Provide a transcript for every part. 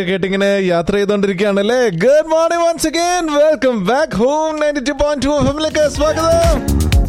കേട്ടിങ്ങനെ യാത്ര ചെയ്തോണ്ടിരിക്കുകയാണല്ലേ good morning once again welcome back home ninety two point two എഫിലേക്ക് സ്വാഗതം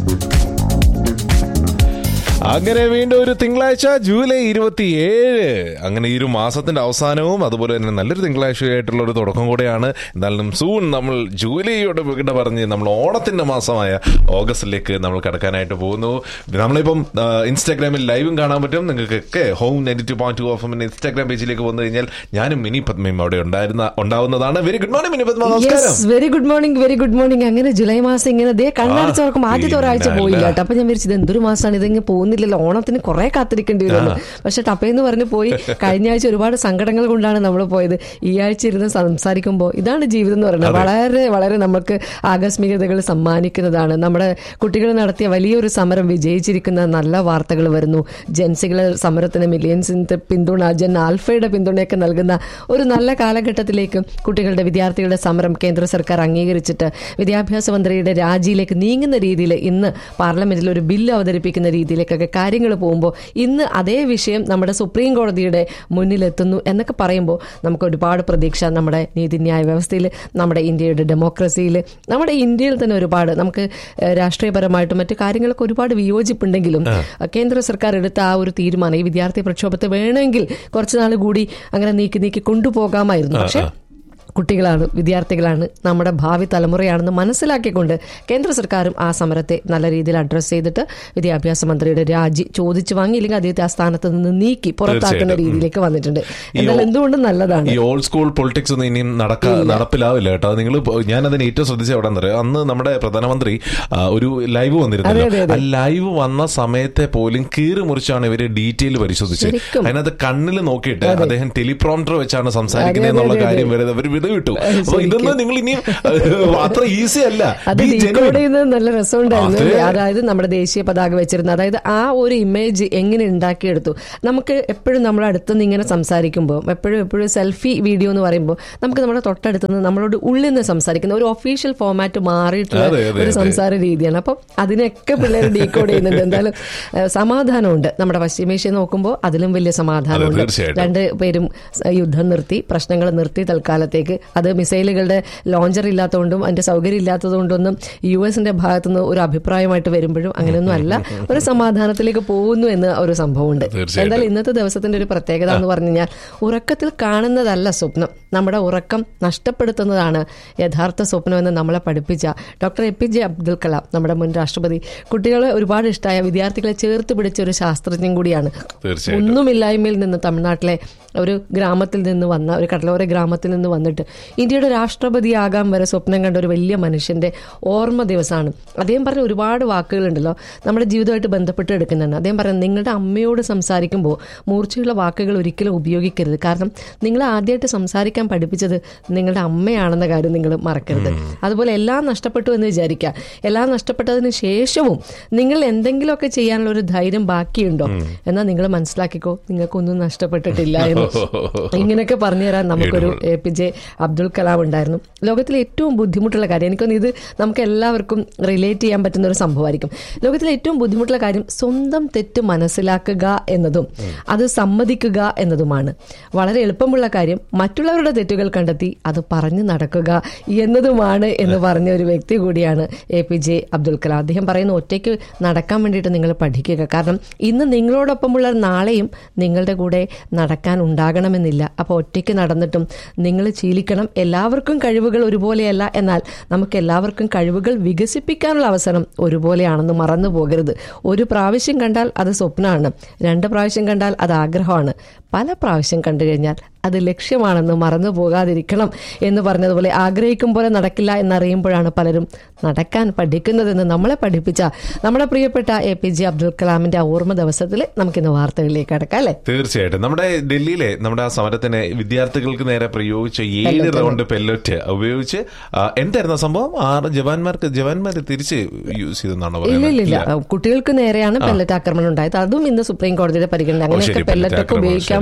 അങ്ങനെ വീണ്ടും ഒരു തിങ്കളാഴ്ച ജൂലൈ ഇരുപത്തിയേഴ് അങ്ങനെ ഈ ഒരു മാസത്തിന്റെ അവസാനവും അതുപോലെ തന്നെ നല്ലൊരു തിങ്കളാഴ്ചയായിട്ടുള്ള ഒരു തുടക്കം കൂടെയാണ് എന്നാലും സൂൺ നമ്മൾ ജൂലൈയോട് വിട പറഞ്ഞ് നമ്മൾ ഓണത്തിന്റെ മാസമായ ഓഗസ്റ്റിലേക്ക് നമ്മൾ കടക്കാനായിട്ട് പോകുന്നു നമ്മളിപ്പം ആ, ഇൻസ്റ്റാഗ്രാമിൽ ലൈവും കാണാൻ പറ്റും നിങ്ങൾക്കൊക്കെ home ninety two point two of Instagram പേജിലേക്ക് വന്നു കഴിഞ്ഞാൽ ഞാനും മിനി പത്മയും അവിടെ ഉണ്ടായിരുന്ന ഉണ്ടാവുന്നതാണ് very good morning Mini Padma നമസ്കാരം very good morning very good morning അങ്ങനെ ജൂലൈ മാസം ഇങ്ങനെ ദേ കണ്ണടച്ച് തുറക്കും ആദ്യത്തെ ഒരാഴ്ച പിന്നെ പോയില്ല അല്ല. കേട്ടോ അപ്പൊ ഞാൻ വിചാരിച്ചത് എന്തൊരു മാസമാണ് ഇതിങ്ങനെ പോകുന്നില്ലല്ലോ ഓണത്തിന് കുറെ കാത്തിരിക്കേണ്ടി വരുന്നു പക്ഷെ ടപ്പേന്ന് പറഞ്ഞ് പോയി കഴിഞ്ഞ ആഴ്ച ഒരുപാട് സങ്കടങ്ങൾ കൊണ്ടാണ് നമ്മൾ പോയത് ഈ ആഴ്ച ഇരുന്ന് സംസാരിക്കുമ്പോൾ ഇതാണ് ജീവിതം എന്ന് പറയുന്നത് വളരെ വളരെ നമുക്ക് ആകസ്മികതകൾ സമ്മാനിക്കുന്നതാണ് നമ്മുടെ കുട്ടികൾ നടത്തിയ വലിയൊരു സമരം വിജയിച്ചിരിക്കുന്ന നല്ല വാർത്തകൾ വരുന്നു ജൻസികളെ സമരത്തിന് മില്യൻസിന്റെ പിന്തുണ ജൻ ആൽഫയുടെ പിന്തുണയൊക്കെ നൽകുന്ന ഒരു നല്ല കാലഘട്ടത്തിലേക്ക് കുട്ടികളുടെ വിദ്യാർത്ഥികളുടെ സമരം കേന്ദ്ര സർക്കാർ അംഗീകരിച്ചിട്ട് വിദ്യാഭ്യാസ മന്ത്രിയുടെ രാജിയിലേക്ക് നീങ്ങുന്ന രീതിയിൽ ഇന്ന് പാർലമെന്റിൽ ഒരു ബില്ല് അവതരിപ്പിക്കുന്ന രീതിയിലേക്കൊക്കെ കാര്യങ്ങൾ പോകുമ്പോൾ ഇന്ന് അതേ വിഷയം നമ്മുടെ സുപ്രീം കോടതിയുടെ മുന്നിലെത്തുന്നു എന്നൊക്കെ പറയുമ്പോൾ നമുക്ക് ഒരുപാട് പ്രതീക്ഷ നമ്മുടെ നീതിന്യായ വ്യവസ്ഥയിൽ നമ്മുടെ ഇന്ത്യയുടെ ഡെമോക്രസിയിൽ നമ്മുടെ ഇന്ത്യയിൽ തന്നെ ഒരുപാട് നമുക്ക് ഏഹ്, രാഷ്ട്രീയപരമായിട്ടും മറ്റു കാര്യങ്ങളൊക്കെ ഒരുപാട് വിയോജിപ്പുണ്ടെങ്കിലും കേന്ദ്ര സർക്കാർ എടുത്ത ആ ഒരു തീരുമാനം ഈ വിദ്യാർത്ഥി പ്രക്ഷോഭത്തെ വേണമെങ്കിൽ കുറച്ചുനാൾ കൂടി അങ്ങനെ നീക്കി നീക്കി കൊണ്ടുപോകാമായിരുന്നു പക്ഷെ കുട്ടികളാണ് വിദ്യാർത്ഥികളാണ് നമ്മുടെ ഭാവി തലമുറയാണെന്ന് മനസ്സിലാക്കിക്കൊണ്ട് കേന്ദ്ര സർക്കാരും ആ സമരത്തെ നല്ല രീതിയിൽ അഡ്രസ്സ് ചെയ്തിട്ട് വിദ്യാഭ്യാസ മന്ത്രിയുടെ രാജി ചോദിച്ചു വാങ്ങി ഇല്ലെങ്കിൽ അദ്ദേഹത്തെ ആ സ്ഥാനത്ത് നിന്ന് നീക്കി പുറത്താക്കുന്ന തീർച്ചയായിട്ടും. രീതിയിലേക്ക് വന്നിട്ടുണ്ട് ഈ എന്നാൽ ഓ- എന്തുകൊണ്ടും നല്ലതാണ് ഈ ഓൾഡ് സ്കൂൾ പൊളിറ്റിക്സ് ഒന്നും ഇനിയും നടക്കാ നടപ്പിലാവില്ല കേട്ടോ നിങ്ങൾ ഞാൻ അതിന് ഏറ്റവും ശ്രദ്ധിച്ച എവിടെ അറിയാം അന്ന് നമ്മുടെ പ്രധാനമന്ത്രി ആ, ഒരു ലൈവ് വന്നിരുന്നല്ലോ അതെ, അതെ, ആ ലൈവ് വന്ന സമയത്തെ പോലും കീറി മുറിച്ചാണ് ഇവര് ഡീറ്റെയിൽ പരിശോധിച്ചത് ശരിക്കും. അതിനകത്ത് കണ്ണിൽ നോക്കിയിട്ട് അദ്ദേഹം ടെലിപ്രോംറ്റർ വെച്ചാണ് അതെ, സംസാരിക്കുന്നത് അതെ, എന്നുള്ള അതെ, കാര്യം അതെ. വരെ അവർ വിട വിട്ടു അപ്പൊ ശരിക്കും. ഇതൊന്നും നിങ്ങൾ ഇനിയും അത്ര ഈസി അല്ല അത് Be ഡീകോഡ് genuine. ചെയ്യുന്നത് നല്ല രസമുണ്ടായിരുന്നു അതെ. അല്ലേ? അതായത് നമ്മുടെ ദേശീയ പതാക വെച്ചിരുന്ന അതായത് ആ ഒരു ഇമേജ് എങ്ങനെ ഉണ്ടാക്കിയെടുത്തു നമുക്ക് എപ്പോഴും നമ്മൾ അടുത്തുനിന്ന് ഇങ്ങനെ സംസാരിക്കുമ്പോൾ എപ്പോഴും എപ്പോഴും സെൽഫി വീഡിയോ എന്ന് പറയുമ്പോൾ നമുക്ക് നമ്മുടെ തൊട്ടടുത്ത് നിന്ന് നമ്മളോട് ഉള്ളിൽ നിന്ന് സംസാരിക്കുന്ന ഒരു ഒഫീഷ്യൽ ഫോമാറ്റ് മാറിയിട്ടുള്ള അതെ, അതെ, ഒരു അതെ. സംസാര രീതിയാണ് അപ്പം അതിനൊക്കെ പിള്ളേർ ഡീകോഡ് ചെയ്യുന്നുണ്ട് എന്തായാലും ഏഹ്, സമാധാനമുണ്ട് നമ്മുടെ പശ്ചിമേഷ്യ നോക്കുമ്പോൾ അതിലും വലിയ സമാധാനമുണ്ട് തീർച്ചയായിട്ടും. രണ്ട് പേരും സ- യുദ്ധം നിർത്തി പ്രശ്നങ്ങൾ നിർത്തി തൽക്കാലത്തേക്ക് അത് മിസൈലുകളുടെ ലോഞ്ചർ ഇല്ലാത്തതുകൊണ്ടും അതിന്റെ സൗകര്യം ഇല്ലാത്തതുകൊണ്ടൊന്നും യു എസിന്റെ ഭാഗത്തുനിന്ന് ഒരു അഭിപ്രായമായിട്ട് വരുമ്പോഴും അങ്ങനെയൊന്നും അല്ല ഒരു സമാധാനത്തിലേക്ക് പോകുന്നു എന്ന് ഒരു സംഭവമുണ്ട് തീർച്ചയായിട്ടും. എന്തായാലും ഇന്നത്തെ ദിവസത്തിന്റെ ഒരു പ്രത്യേകത എന്ന് പറഞ്ഞു കഴിഞ്ഞാൽ ഉറക്കത്തിൽ കാണുന്നതല്ല സ്വപ്നം നമ്മുടെ ഉറക്കം നഷ്ടപ്പെടുത്തുന്നതാണ് യഥാർത്ഥ സ്വപ്നം എന്ന് നമ്മളെ പഠിപ്പിച്ച doctor A P J Abdul Kalam നമ്മുടെ മുൻ രാഷ്ട്രപതി കുട്ടികളെ ഒരുപാട് ഇഷ്ടമായ വിദ്യാർത്ഥികളെ ചേർത്ത് പിടിച്ച ഒരു ശാസ്ത്രജ്ഞൻ കൂടിയാണ് തീർച്ചയായിട്ടും. ഒന്നുമില്ലായ്മയിൽ നിന്ന് തമിഴ്നാട്ടിലെ ഒരു ഗ്രാമത്തിൽ നിന്ന് വന്ന ഒരു കടലോര ഗ്രാമത്തിൽ നിന്ന് വന്നിട്ട് ഇന്ത്യയുടെ രാഷ്ട്രപതിയാകാൻ വരെ സ്വപ്നം കണ്ട ഒരു വലിയ മനുഷ്യന്റെ ഓർമ്മ ദിവസമാണ് അദ്ദേഹം പറഞ്ഞ ഒരുപാട് വാക്കുകളുണ്ടല്ലോ നമ്മുടെ ജീവിതമായിട്ട് ബന്ധപ്പെട്ട് എടുക്കുന്നതാണ് അദ്ദേഹം പറയുന്നത് നിങ്ങളുടെ അമ്മയോട് സംസാരിക്കുമ്പോൾ മൂർച്ചയുള്ള വാക്കുകൾ ഒരിക്കലും ഉപയോഗിക്കരുത് കാരണം നിങ്ങൾ ആദ്യമായിട്ട് സംസാരിക്കാൻ പഠിപ്പിച്ചത് നിങ്ങളുടെ അമ്മയാണെന്ന കാര്യം നിങ്ങൾ മറക്കരുത് അതുപോലെ എല്ലാം നഷ്ടപ്പെട്ടു എന്ന് വിചാരിക്കുക എല്ലാം നഷ്ടപ്പെട്ടതിന് ശേഷവും നിങ്ങൾ എന്തെങ്കിലുമൊക്കെ ചെയ്യാനുള്ള ഒരു ധൈര്യം ബാക്കിയുണ്ടോ എന്നാൽ നിങ്ങൾ മനസ്സിലാക്കിക്കോ നിങ്ങൾക്കൊന്നും നഷ്ടപ്പെട്ടിട്ടില്ല എന്ന് ഇങ്ങനെയൊക്കെ പറഞ്ഞു തരാൻ നമുക്കൊരു A P J Abdul Kalam ഉണ്ടായിരുന്നു ലോകത്തിലെ ഏറ്റവും ബുദ്ധിമുട്ടുള്ള കാര്യം എനിക്കൊന്ന് ഇത് നമുക്ക് എല്ലാവർക്കും റിലേറ്റ് ചെയ്യാൻ പറ്റുന്ന ഒരു സംഭവമായിരിക്കും ലോകത്തിലെ ഏറ്റവും ബുദ്ധിമുട്ടുള്ള കാര്യം സ്വന്തം തെറ്റ് മനസ്സിലാക്കുക എന്നതും അത് സമ്മതിക്കുക എന്നതുമാണ് വളരെ എളുപ്പമുള്ള കാര്യം മറ്റുള്ളവരുടെ തെറ്റുകൾ കണ്ടെത്തി അത് പറഞ്ഞു നടക്കുക എന്നതുമാണ് എന്ന് പറഞ്ഞ ഒരു വ്യക്തി കൂടിയാണ് A P J Abdul Kalam അദ്ദേഹം പറയുന്നു ഒറ്റയ്ക്ക് നടക്കാൻ വേണ്ടിയിട്ട് നിങ്ങൾ പഠിക്കുക കാരണം ഇന്ന് നിങ്ങളോടൊപ്പമുള്ള നാളെയും നിങ്ങളുടെ കൂടെ നടക്കാൻ ഉണ്ടാകണമെന്നില്ല അപ്പോൾ ഒറ്റയ്ക്ക് നടന്നിട്ടും നിങ്ങൾ ശീലിക്കണം എല്ലാവർക്കും കഴിവുകൾ ഒരുപോലെയല്ല എന്നാൽ നമുക്ക് എല്ലാവർക്കും കഴിവുകൾ വികസിപ്പിക്കാനുള്ള അവസരം ഒരുപോലെയാണെന്ന് മറന്നു പോകരുത് ഒരു പ്രാവശ്യം കണ്ടാൽ അത് സ്വപ്നമാണ് രണ്ട് പ്രാവശ്യം കണ്ടാൽ അത് ആഗ്രഹമാണ് പല പ്രാവശ്യം കണ്ടു കഴിഞ്ഞാൽ അത് ലക്ഷ്യമാണെന്ന് മറന്നു പോകാതിരിക്കണം എന്ന് പറഞ്ഞതുപോലെ ആഗ്രഹിക്കും പോലെ നടക്കില്ല എന്നറിയുമ്പോഴാണ് പലരും നടക്കാൻ പഠിക്കുന്നതെന്ന് നമ്മളെ പഠിപ്പിച്ച നമ്മുടെ പ്രിയപ്പെട്ട എ പി ജെ അബ്ദുൽ കലാമിന്റെ ആ ഓർമ്മ ദിവസത്തിൽ നമുക്കിന്ന് വാർത്തകളിലേക്ക് കടക്കാം അല്ലേ തീർച്ചയായിട്ടും നമ്മുടെ ഡൽഹിയിലെ നമ്മുടെ ആ സമരത്തിന് വിദ്യാർത്ഥികൾക്ക് നേരെ പ്രയോഗിച്ച ഏഴ് റൗണ്ട് പെല്ലറ്റ് ഉപയോഗിച്ച് ആ, എന്തായിരുന്നു ആ സംഭവം ആറ് ജവാന്മാർക്ക് ജവാന്മാർ തിരിച്ച് യൂസ് ചെയ്തെന്നാണോ ഇല്ല ഇല്ല ഇല്ല പറയുന്നത് കുട്ടികൾക്ക് നേരെയാണ് പെല്ലറ്റ് ആക്രമണം ഉണ്ടായത് അതും ഇന്ന് സുപ്രീം കോടതിയുടെ പരിഗണന ശരി, അങ്ങനെയൊക്കെ pellet പെല്ലറ്റ് ഒക്കെ ആക്രമണം, ഉപയോഗിക്കാൻ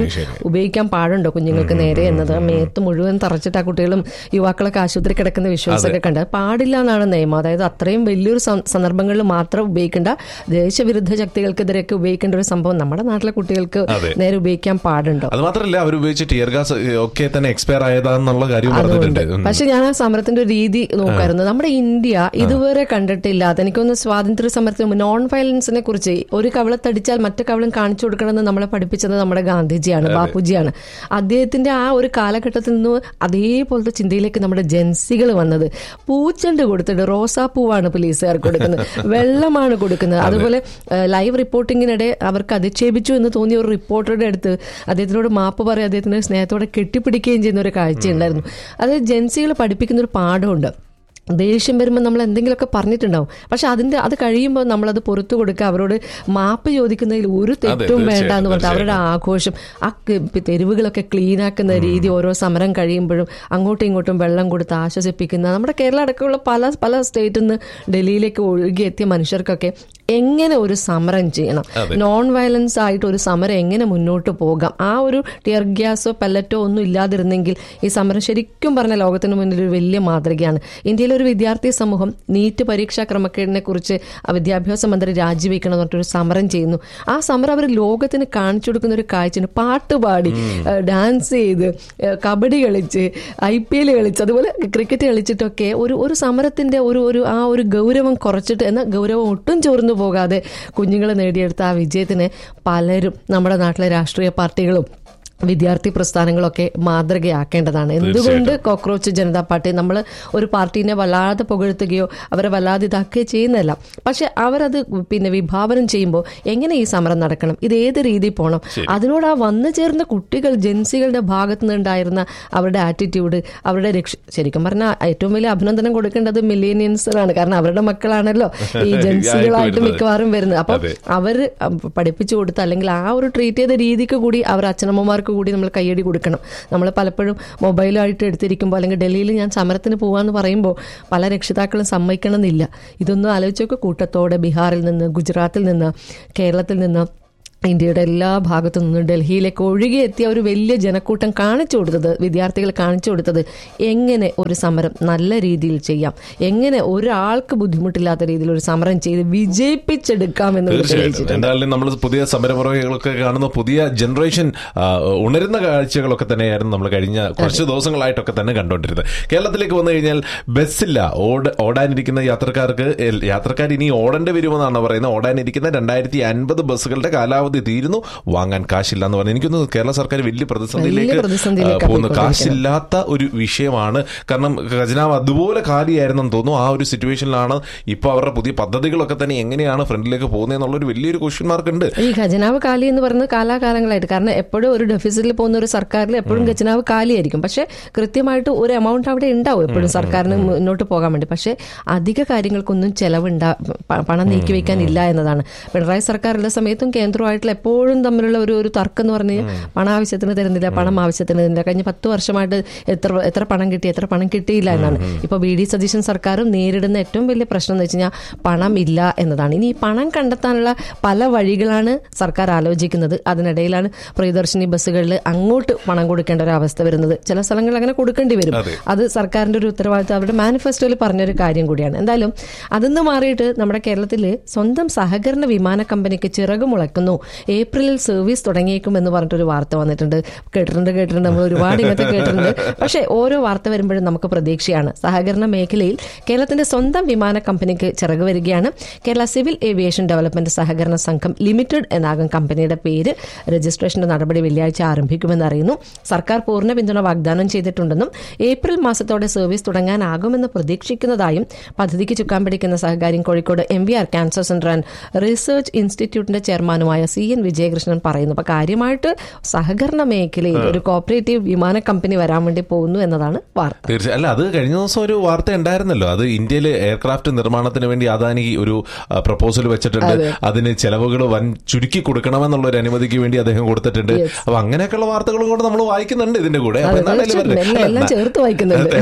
വെള്ളം ശരി, ശരി. ഉപയോഗിക്കാൻ പാടുണ്ടോ കുഞ്ഞുങ്ങൾക്ക് നേരെ എന്നത് മേത്ത് മുഴുവൻ തറച്ചിട്ട് ആ കുട്ടികളും യുവാക്കളൊക്കെ ആശുപത്രി കിടക്കുന്ന വിശ്വാസമൊക്കെ കണ്ട് അത് പാടില്ല എന്നാണ് നിയമം അതായത് അത്രയും വലിയൊരു സം- സന്ദർഭങ്ങളിൽ മാത്രം ഉപയോഗിക്കേണ്ട ദേശവിരുദ്ധ ശക്തികൾക്കെതിരെയൊക്കെ ഉപയോഗിക്കേണ്ട ഒരു സംഭവം നമ്മുടെ നാട്ടിലെ കുട്ടികൾക്ക് അതെ. നേരെ ഉപയോഗിക്കാൻ പാടുണ്ടോ അത് മാത്രമല്ല അവർ ഉപയോഗിച്ച ടിയർ ഗ്യാസ് ഒക്കെ തന്നെ എക്സ്പയർ ആയതാന്നുള്ള കാര്യം അതുകൊണ്ട് പറഞ്ഞിട്ടുണ്ട് ഉം. പക്ഷെ ഞാൻ ആ സമരത്തിന്റെ ഒരു രീതി നോക്കായിരുന്നു നമ്മുടെ ഇന്ത്യ ഇതുവരെ കണ്ടിട്ടില്ലാത്ത എനിക്കൊന്ന് സ്വാതന്ത്ര്യ സമരത്തിന് മുമ്പ് നോൺ വയലൻസിനെ കുറിച്ച് ഒരു കവളത്തടിച്ചാൽ മറ്റു കവളം കാണിച്ചു കൊടുക്കണമെന്ന് നമ്മളെ പഠിപ്പിച്ചത് നമ്മുടെ ഗാന്ധിജിയാണ് ബാപ്പുജിയാണ് അദ്ദേഹത്തിന്റെ ആ ഒരു കാലഘട്ടത്തിൽ നിന്ന് അതേപോലത്തെ ചിന്തയിലേക്ക് നമ്മുടെ ജൻസികൾ വന്നത് പൂച്ചെണ്ട് കൊടുത്തിട്ട് റോസാപ്പൂവാണ് പോലീസുകാർ കൊടുക്കുന്നത് വെള്ളമാണ് കൊടുക്കുന്നത് അതുപോലെ ഏഹ്, ലൈവ് റിപ്പോർട്ടിങ്ങിനിടെ അവർക്ക് അധിക്ഷേപിച്ചു എന്ന് തോന്നിയ ഒരു റിപ്പോർട്ടറുടെ അടുത്ത് അദ്ദേഹത്തിനോട് മാപ്പ് പറയും അദ്ദേഹത്തിന് സ്നേഹത്തോടെ കെട്ടിപ്പിടിക്കുകയും ചെയ്യുന്ന ഒരു കാഴ്ചയുണ്ടായിരുന്നു അത് ജൻസികൾ പഠിപ്പിക്കുന്ന ഒരു പാഠമുണ്ട് ദേഷ്യം വരുമ്പോൾ നമ്മൾ എന്തെങ്കിലുമൊക്കെ പറഞ്ഞിട്ടുണ്ടാവും പക്ഷെ അതിന്റെ അത് കഴിയുമ്പോൾ നമ്മളത് പുറത്തു കൊടുക്കുക അവരോട് മാപ്പ് ചോദിക്കുന്നതിൽ ഒരു തെറ്റും തീർച്ചയായും, വേണ്ട എന്ന് പറഞ്ഞിട്ട് അവരുടെ ആഘോഷം ആ ക- തെരുവുകളൊക്കെ ക്ലീൻ ആക്കുന്ന രീതി ഓരോ സമരം കഴിയുമ്പോഴും അങ്ങോട്ടും ഇങ്ങോട്ടും വെള്ളം കൊടുത്ത് ആശ്വസിപ്പിക്കുന്ന നമ്മുടെ കേരള അടക്കമുള്ള പല പല സ്റ്റേറ്റിൽ നിന്ന് ഡൽഹിയിലേക്ക് ഒഴുകിയെത്തിയ മനുഷ്യർക്കൊക്കെ എങ്ങനെ ഒരു സമരം ചെയ്യണം നോൺ വയലൻസ് ആയിട്ട് ഒരു സമരം എങ്ങനെ മുന്നോട്ട് പോകാം ആ ഒരു ടിയർ ഗ്യാസോ പെല്ലറ്റോ ഒന്നും ഇല്ലാതിരുന്നെങ്കിൽ ഈ സമരം ശരിക്കും പറഞ്ഞ ലോകത്തിന് മുന്നിൽ ഒരു വലിയ മാതൃകയാണ് ഇന്ത്യയിലെ ഒരു വിദ്യാർത്ഥി സമൂഹം നീറ്റ് പരീക്ഷാ ക്രമക്കേടിനെ കുറിച്ച് ആ വിദ്യാഭ്യാസ മന്ത്രി രാജിവെക്കണം എന്ന് പറഞ്ഞിട്ടൊരു സമരം ചെയ്യുന്നു ആ സമരം അവർ ലോകത്തിന് കാണിച്ചു കൊടുക്കുന്ന ഒരു കാഴ്ചയാണ് പാട്ട് പാടി ഏഹ് ഡാൻസ് ചെയ്ത് ഏഹ് കബഡി കളിച്ച് ഐ പി എൽ കളിച്ച് അതുപോലെ ക്രിക്കറ്റ് കളിച്ചിട്ടൊക്കെ ഒരു ഒരു സമരത്തിന്റെ ഒരു ഒരു ആ ഒരു ഗൗരവം കുറച്ചിട്ട് എന്നാൽ ഗൗരവം ഒട്ടും ചോർന്നു പോകാതെ കുഞ്ഞുങ്ങൾ നേടിയെടുത്ത ആ വിജയത്തിന് പലരും നമ്മുടെ നാട്ടിലെ രാഷ്ട്രീയ പാർട്ടികളും വിദ്യാർത്ഥി പ്രസ്ഥാനങ്ങളൊക്കെ മാതൃകയാക്കേണ്ടതാണ് എന്തുകൊണ്ട് കോക്രോച്ച് ജനതാ പാർട്ടി നമ്മൾ ഒരു പാർട്ടീനെ വല്ലാതെ പുകഴ്ത്തുകയോ അവരെ വല്ലാതെ ഇതാക്കുകയോ ചെയ്യുന്നതല്ല പക്ഷെ അവരത് പിന്നെ വിഭാവനം ചെയ്യുമ്പോൾ എങ്ങനെ ഈ സമരം നടക്കണം ഇത് ഏത് രീതിയിൽ പോകണം അതിനോട് ആ വന്നു ചേർന്ന കുട്ടികൾ ജൻസികളുടെ ഭാഗത്തു നിന്നുണ്ടായിരുന്ന അവരുടെ ആറ്റിറ്റ്യൂഡ് അവരുടെ രക്ഷ ശരിക്കും പറഞ്ഞാൽ ഏറ്റവും വലിയ അഭിനന്ദനം കൊടുക്കേണ്ടത് മില്ലേനിയൻസിനാണ് കാരണം അവരുടെ മക്കളാണല്ലോ ഈ ജൻസികളായിട്ട് വരുന്നത്. മിക്കവാറും വരുന്നത് അപ്പൊ അതെ. അവർ പഠിപ്പിച്ചു കൊടുത്ത അല്ലെങ്കിൽ ആ ഒരു ട്രീറ്റ് ചെയ്ത രീതിക്ക് കൂടി അവർ അച്ഛനമ്മമാർക്ക് കൂടി നമ്മൾ കയ്യടി കൊടുക്കണം നമ്മൾ പലപ്പോഴും മൊബൈലായിട്ട് എടുത്തിരിക്കുമ്പോൾ അല്ലെങ്കിൽ ഡൽഹിയിൽ ഞാൻ സമരത്തിന് പോകാന്ന് പറയുമ്പോൾ പല രക്ഷിതാക്കളും സമ്മതിക്കണമെന്നില്ല ഇതൊന്നും ആലോചിച്ചൊക്കെ കൂട്ടത്തോടെ ബീഹാറിൽ നിന്ന് ഗുജറാത്തിൽ നിന്ന് കേരളത്തിൽ നിന്ന് ഇന്ത്യയുടെ എല്ലാ ഭാഗത്തു നിന്നും ഡൽഹിയിലേക്ക് ഒഴുകിയെത്തിയ ഒരു വലിയ ജനക്കൂട്ടം കാണിച്ചു കൊടുത്തത് വിദ്യാർത്ഥികൾ കാണിച്ചു കൊടുത്തത് എങ്ങനെ ഒരു സമരം നല്ല രീതിയിൽ ചെയ്യാം എങ്ങനെ ഒരാൾക്ക് ബുദ്ധിമുട്ടില്ലാത്ത രീതിയിൽ ഒരു സമരം ചെയ്ത് വിജയിപ്പിച്ചെടുക്കാം എന്ന് തീർച്ചയായിട്ടും എന്തായാലും നമ്മൾ പുതിയ സമരപുറകളൊക്കെ കാണുന്ന പുതിയ ജനറേഷൻ ആ, ഉണരുന്ന കാഴ്ചകളൊക്കെ തന്നെയായിരുന്നു നമ്മൾ കഴിഞ്ഞ കുറച്ച് ദിവസങ്ങളായിട്ടൊക്കെ തന്നെ കണ്ടുകൊണ്ടിരുന്നത് കേരളത്തിലേക്ക് വന്നു കഴിഞ്ഞാൽ ബസ്സില്ല ഓട ഓടാനിരിക്കുന്ന യാത്രക്കാർക്ക് എൽ- യാത്രക്കാർ ഇനി ഓടേണ്ടി വരുമെന്നാണ് പറയുന്നത് ഓടാനിരിക്കുന്ന രണ്ടായിരത്തി അൻപത് ബസ്സുകളുടെ കാലാവധി തീരുന്നു വാങ്ങാൻ കാശില്ല എന്ന് പറഞ്ഞു എനിക്കൊന്ന് കേരള സർക്കാർ വലിയ പ്രതിസന്ധിയിലേക്ക് വലിയ പ്രതിസന്ധിയിലേക്കാ ആ, പോകുന്നു പോയിക്കൊണ്ടിരിക്കുന്നത്. കാശില്ലാത്ത ഒരു വിഷയമാണ് കാരണം ഖജനാവ് അതുപോലെ കാലിയായിരുന്നെന്ന് തോന്നുന്നു ആ ഒരു സിറ്റുവേഷനിലാണ് ഇപ്പൊ അവരുടെ പുതിയ പദ്ധതികളൊക്കെ തന്നെ എങ്ങനെയാണ് ഫ്രണ്ടിലേക്ക് പോകുന്നത് എന്നുള്ളൊരു വലിയൊരു ക്വസ്റ്റ്യൻ മാർക്ക് ഉണ്ട് ഈ ഖജനാവ് കാലി എന്ന് പറയുന്നത് കാലാകാലങ്ങളായിട്ട് കാരണം എപ്പോഴും ഒരു ഡെഫിസിറ്റിൽ പോകുന്ന ഒരു സർക്കാരിൽ എപ്പോഴും ഖജനാവ് കാലിയായിരിക്കും പക്ഷെ കൃത്യമായിട്ട് ഒരു എമൗണ്ട് അവിടെ ഉണ്ടാവും എപ്പോഴും സർക്കാരിന് മുന്നോട്ട് പോകാൻ വേണ്ടി പക്ഷെ അധിക കാര്യങ്ങൾക്കൊന്നും ചെലവുണ്ടാ പ- പണം നീക്കി വെക്കാനില്ല എന്നതാണ് പിണറായി സർക്കാരിന്റെ സമയത്തും കേന്ദ്രമായിട്ടുള്ള എപ്പോഴും തമ്മിലുള്ള ഒരു ഒരു തർക്കം എന്ന് പറഞ്ഞു കഴിഞ്ഞാൽ പണം ആവശ്യത്തിന് തരുന്നില്ല പണം ആവശ്യത്തിന് തരുന്നില്ല കഴിഞ്ഞ പത്ത് വർഷമായിട്ട് എത്ര എത്ര പണം കിട്ടി എത്ര പണം കിട്ടിയില്ല എന്നാണ് ഇപ്പൊ വി ഡി സതീശൻ സർക്കാരും നേരിടുന്ന ഏറ്റവും വലിയ പ്രശ്നം എന്ന് വെച്ച് കഴിഞ്ഞാൽ പണം ഇല്ല എന്നതാണ് ഇനി ഈ പണം കണ്ടെത്താനുള്ള പല വഴികളാണ് സർക്കാർ ആലോചിക്കുന്നത് അതിനിടയിലാണ് പ്രിയദർശിനി ബസ്സുകളിൽ അങ്ങോട്ട് പണം കൊടുക്കേണ്ട ഒരു അവസ്ഥ വരുന്നത് ചില സ്ഥലങ്ങളിൽ അങ്ങനെ കൊടുക്കേണ്ടി വരും അതെ. അത് സർക്കാരിന്റെ ഒരു ഉത്തരവാദിത്വം അവരുടെ മാനിഫെസ്റ്റോയിൽ പറഞ്ഞൊരു കാര്യം കൂടിയാണ് എന്തായാലും അതിന്ന് മാറിയിട്ട് നമ്മുടെ കേരളത്തിൽ സ്വന്തം സഹകരണ വിമാന കമ്പനിക്ക് ചിറക് മുളയ്ക്കുന്നു ഏപ്രിലിൽ സർവീസ് തുടങ്ങിയേക്കും എന്ന് പറഞ്ഞിട്ടൊരു വാർത്ത വന്നിട്ടുണ്ട് കേട്ടിട്ടുണ്ട് കേട്ടിട്ടുണ്ട് നമ്മൾ ഒരുപാട് ഇങ്ങനത്തെ കേട്ടിട്ടുണ്ട് പക്ഷേ ഓരോ വാർത്ത വരുമ്പോഴും നമുക്ക് പ്രതീക്ഷയാണ് സഹകരണ മേഖലയിൽ കേരളത്തിന്റെ സ്വന്തം വിമാന കമ്പനിക്ക് ചിറക് വരികയാണ് കേരള സിവിൽ ഏവിയേഷൻ ഡെവലപ്മെന്റ് സഹകരണ സംഘം ലിമിറ്റഡ് എന്നാകും കമ്പനിയുടെ പേര് രജിസ്ട്രേഷന്റെ നടപടി വെള്ളിയാഴ്ച ആരംഭിക്കുമെന്ന് അറിയുന്നു സർക്കാർ പൂർണ്ണ പിന്തുണ വാഗ്ദാനം ചെയ്തിട്ടുണ്ടെന്നും ഏപ്രിൽ മാസത്തോടെ സർവീസ് തുടങ്ങാനാകുമെന്ന് പ്രതീക്ഷിക്കുന്നതായും പദ്ധതിക്ക് ചുക്കാൻ പിടിക്കുന്ന സഹകാര്യം Kozhikode M V R cancer centre and research ഇൻസ്റ്റിറ്റ്യൂട്ടിന്റെ ചെയർമാനുമായ സി എൻ വിജയകൃഷ്ണൻ പറയുന്നു അപ്പൊ കാര്യമായിട്ട് സഹകരണ മേഖലയിൽ ഒരു കോപ്പറേറ്റീവ് വിമാന കമ്പനി വരാൻ വേണ്ടി പോകുന്നു എന്നതാണ് വാർത്ത തീർച്ചയായും അല്ല അത് കഴിഞ്ഞ ദിവസം ഒരു വാർത്ത ഉണ്ടായിരുന്നല്ലോ അത് ഇന്ത്യയിൽ എയർക്രാഫ്റ്റ് നിർമ്മാണത്തിന് വേണ്ടി അദാനി ഒരു പ്രപ്പോസൽ വെച്ചിട്ടുണ്ട് അതിന് ചെലവുകൾ വൻ ചുരുക്കി കൊടുക്കണമെന്നുള്ള ഒരു അനുമതിക്ക് വേണ്ടി അദ്ദേഹം കൊടുത്തിട്ടുണ്ട് Yes. അപ്പൊ അങ്ങനെയൊക്കെയുള്ള വാർത്തകളും കൂടെ നമ്മൾ വായിക്കുന്നുണ്ട് ഇതിന്റെ കൂടെ അപ്പൊ അതെ, എന്താണേലും തീർച്ചയായിട്ടും. വരട്ടെ. എല്ലാം- എല്ലാം അല്ല, ചേർത്ത് വായിക്കുന്നുണ്ട്.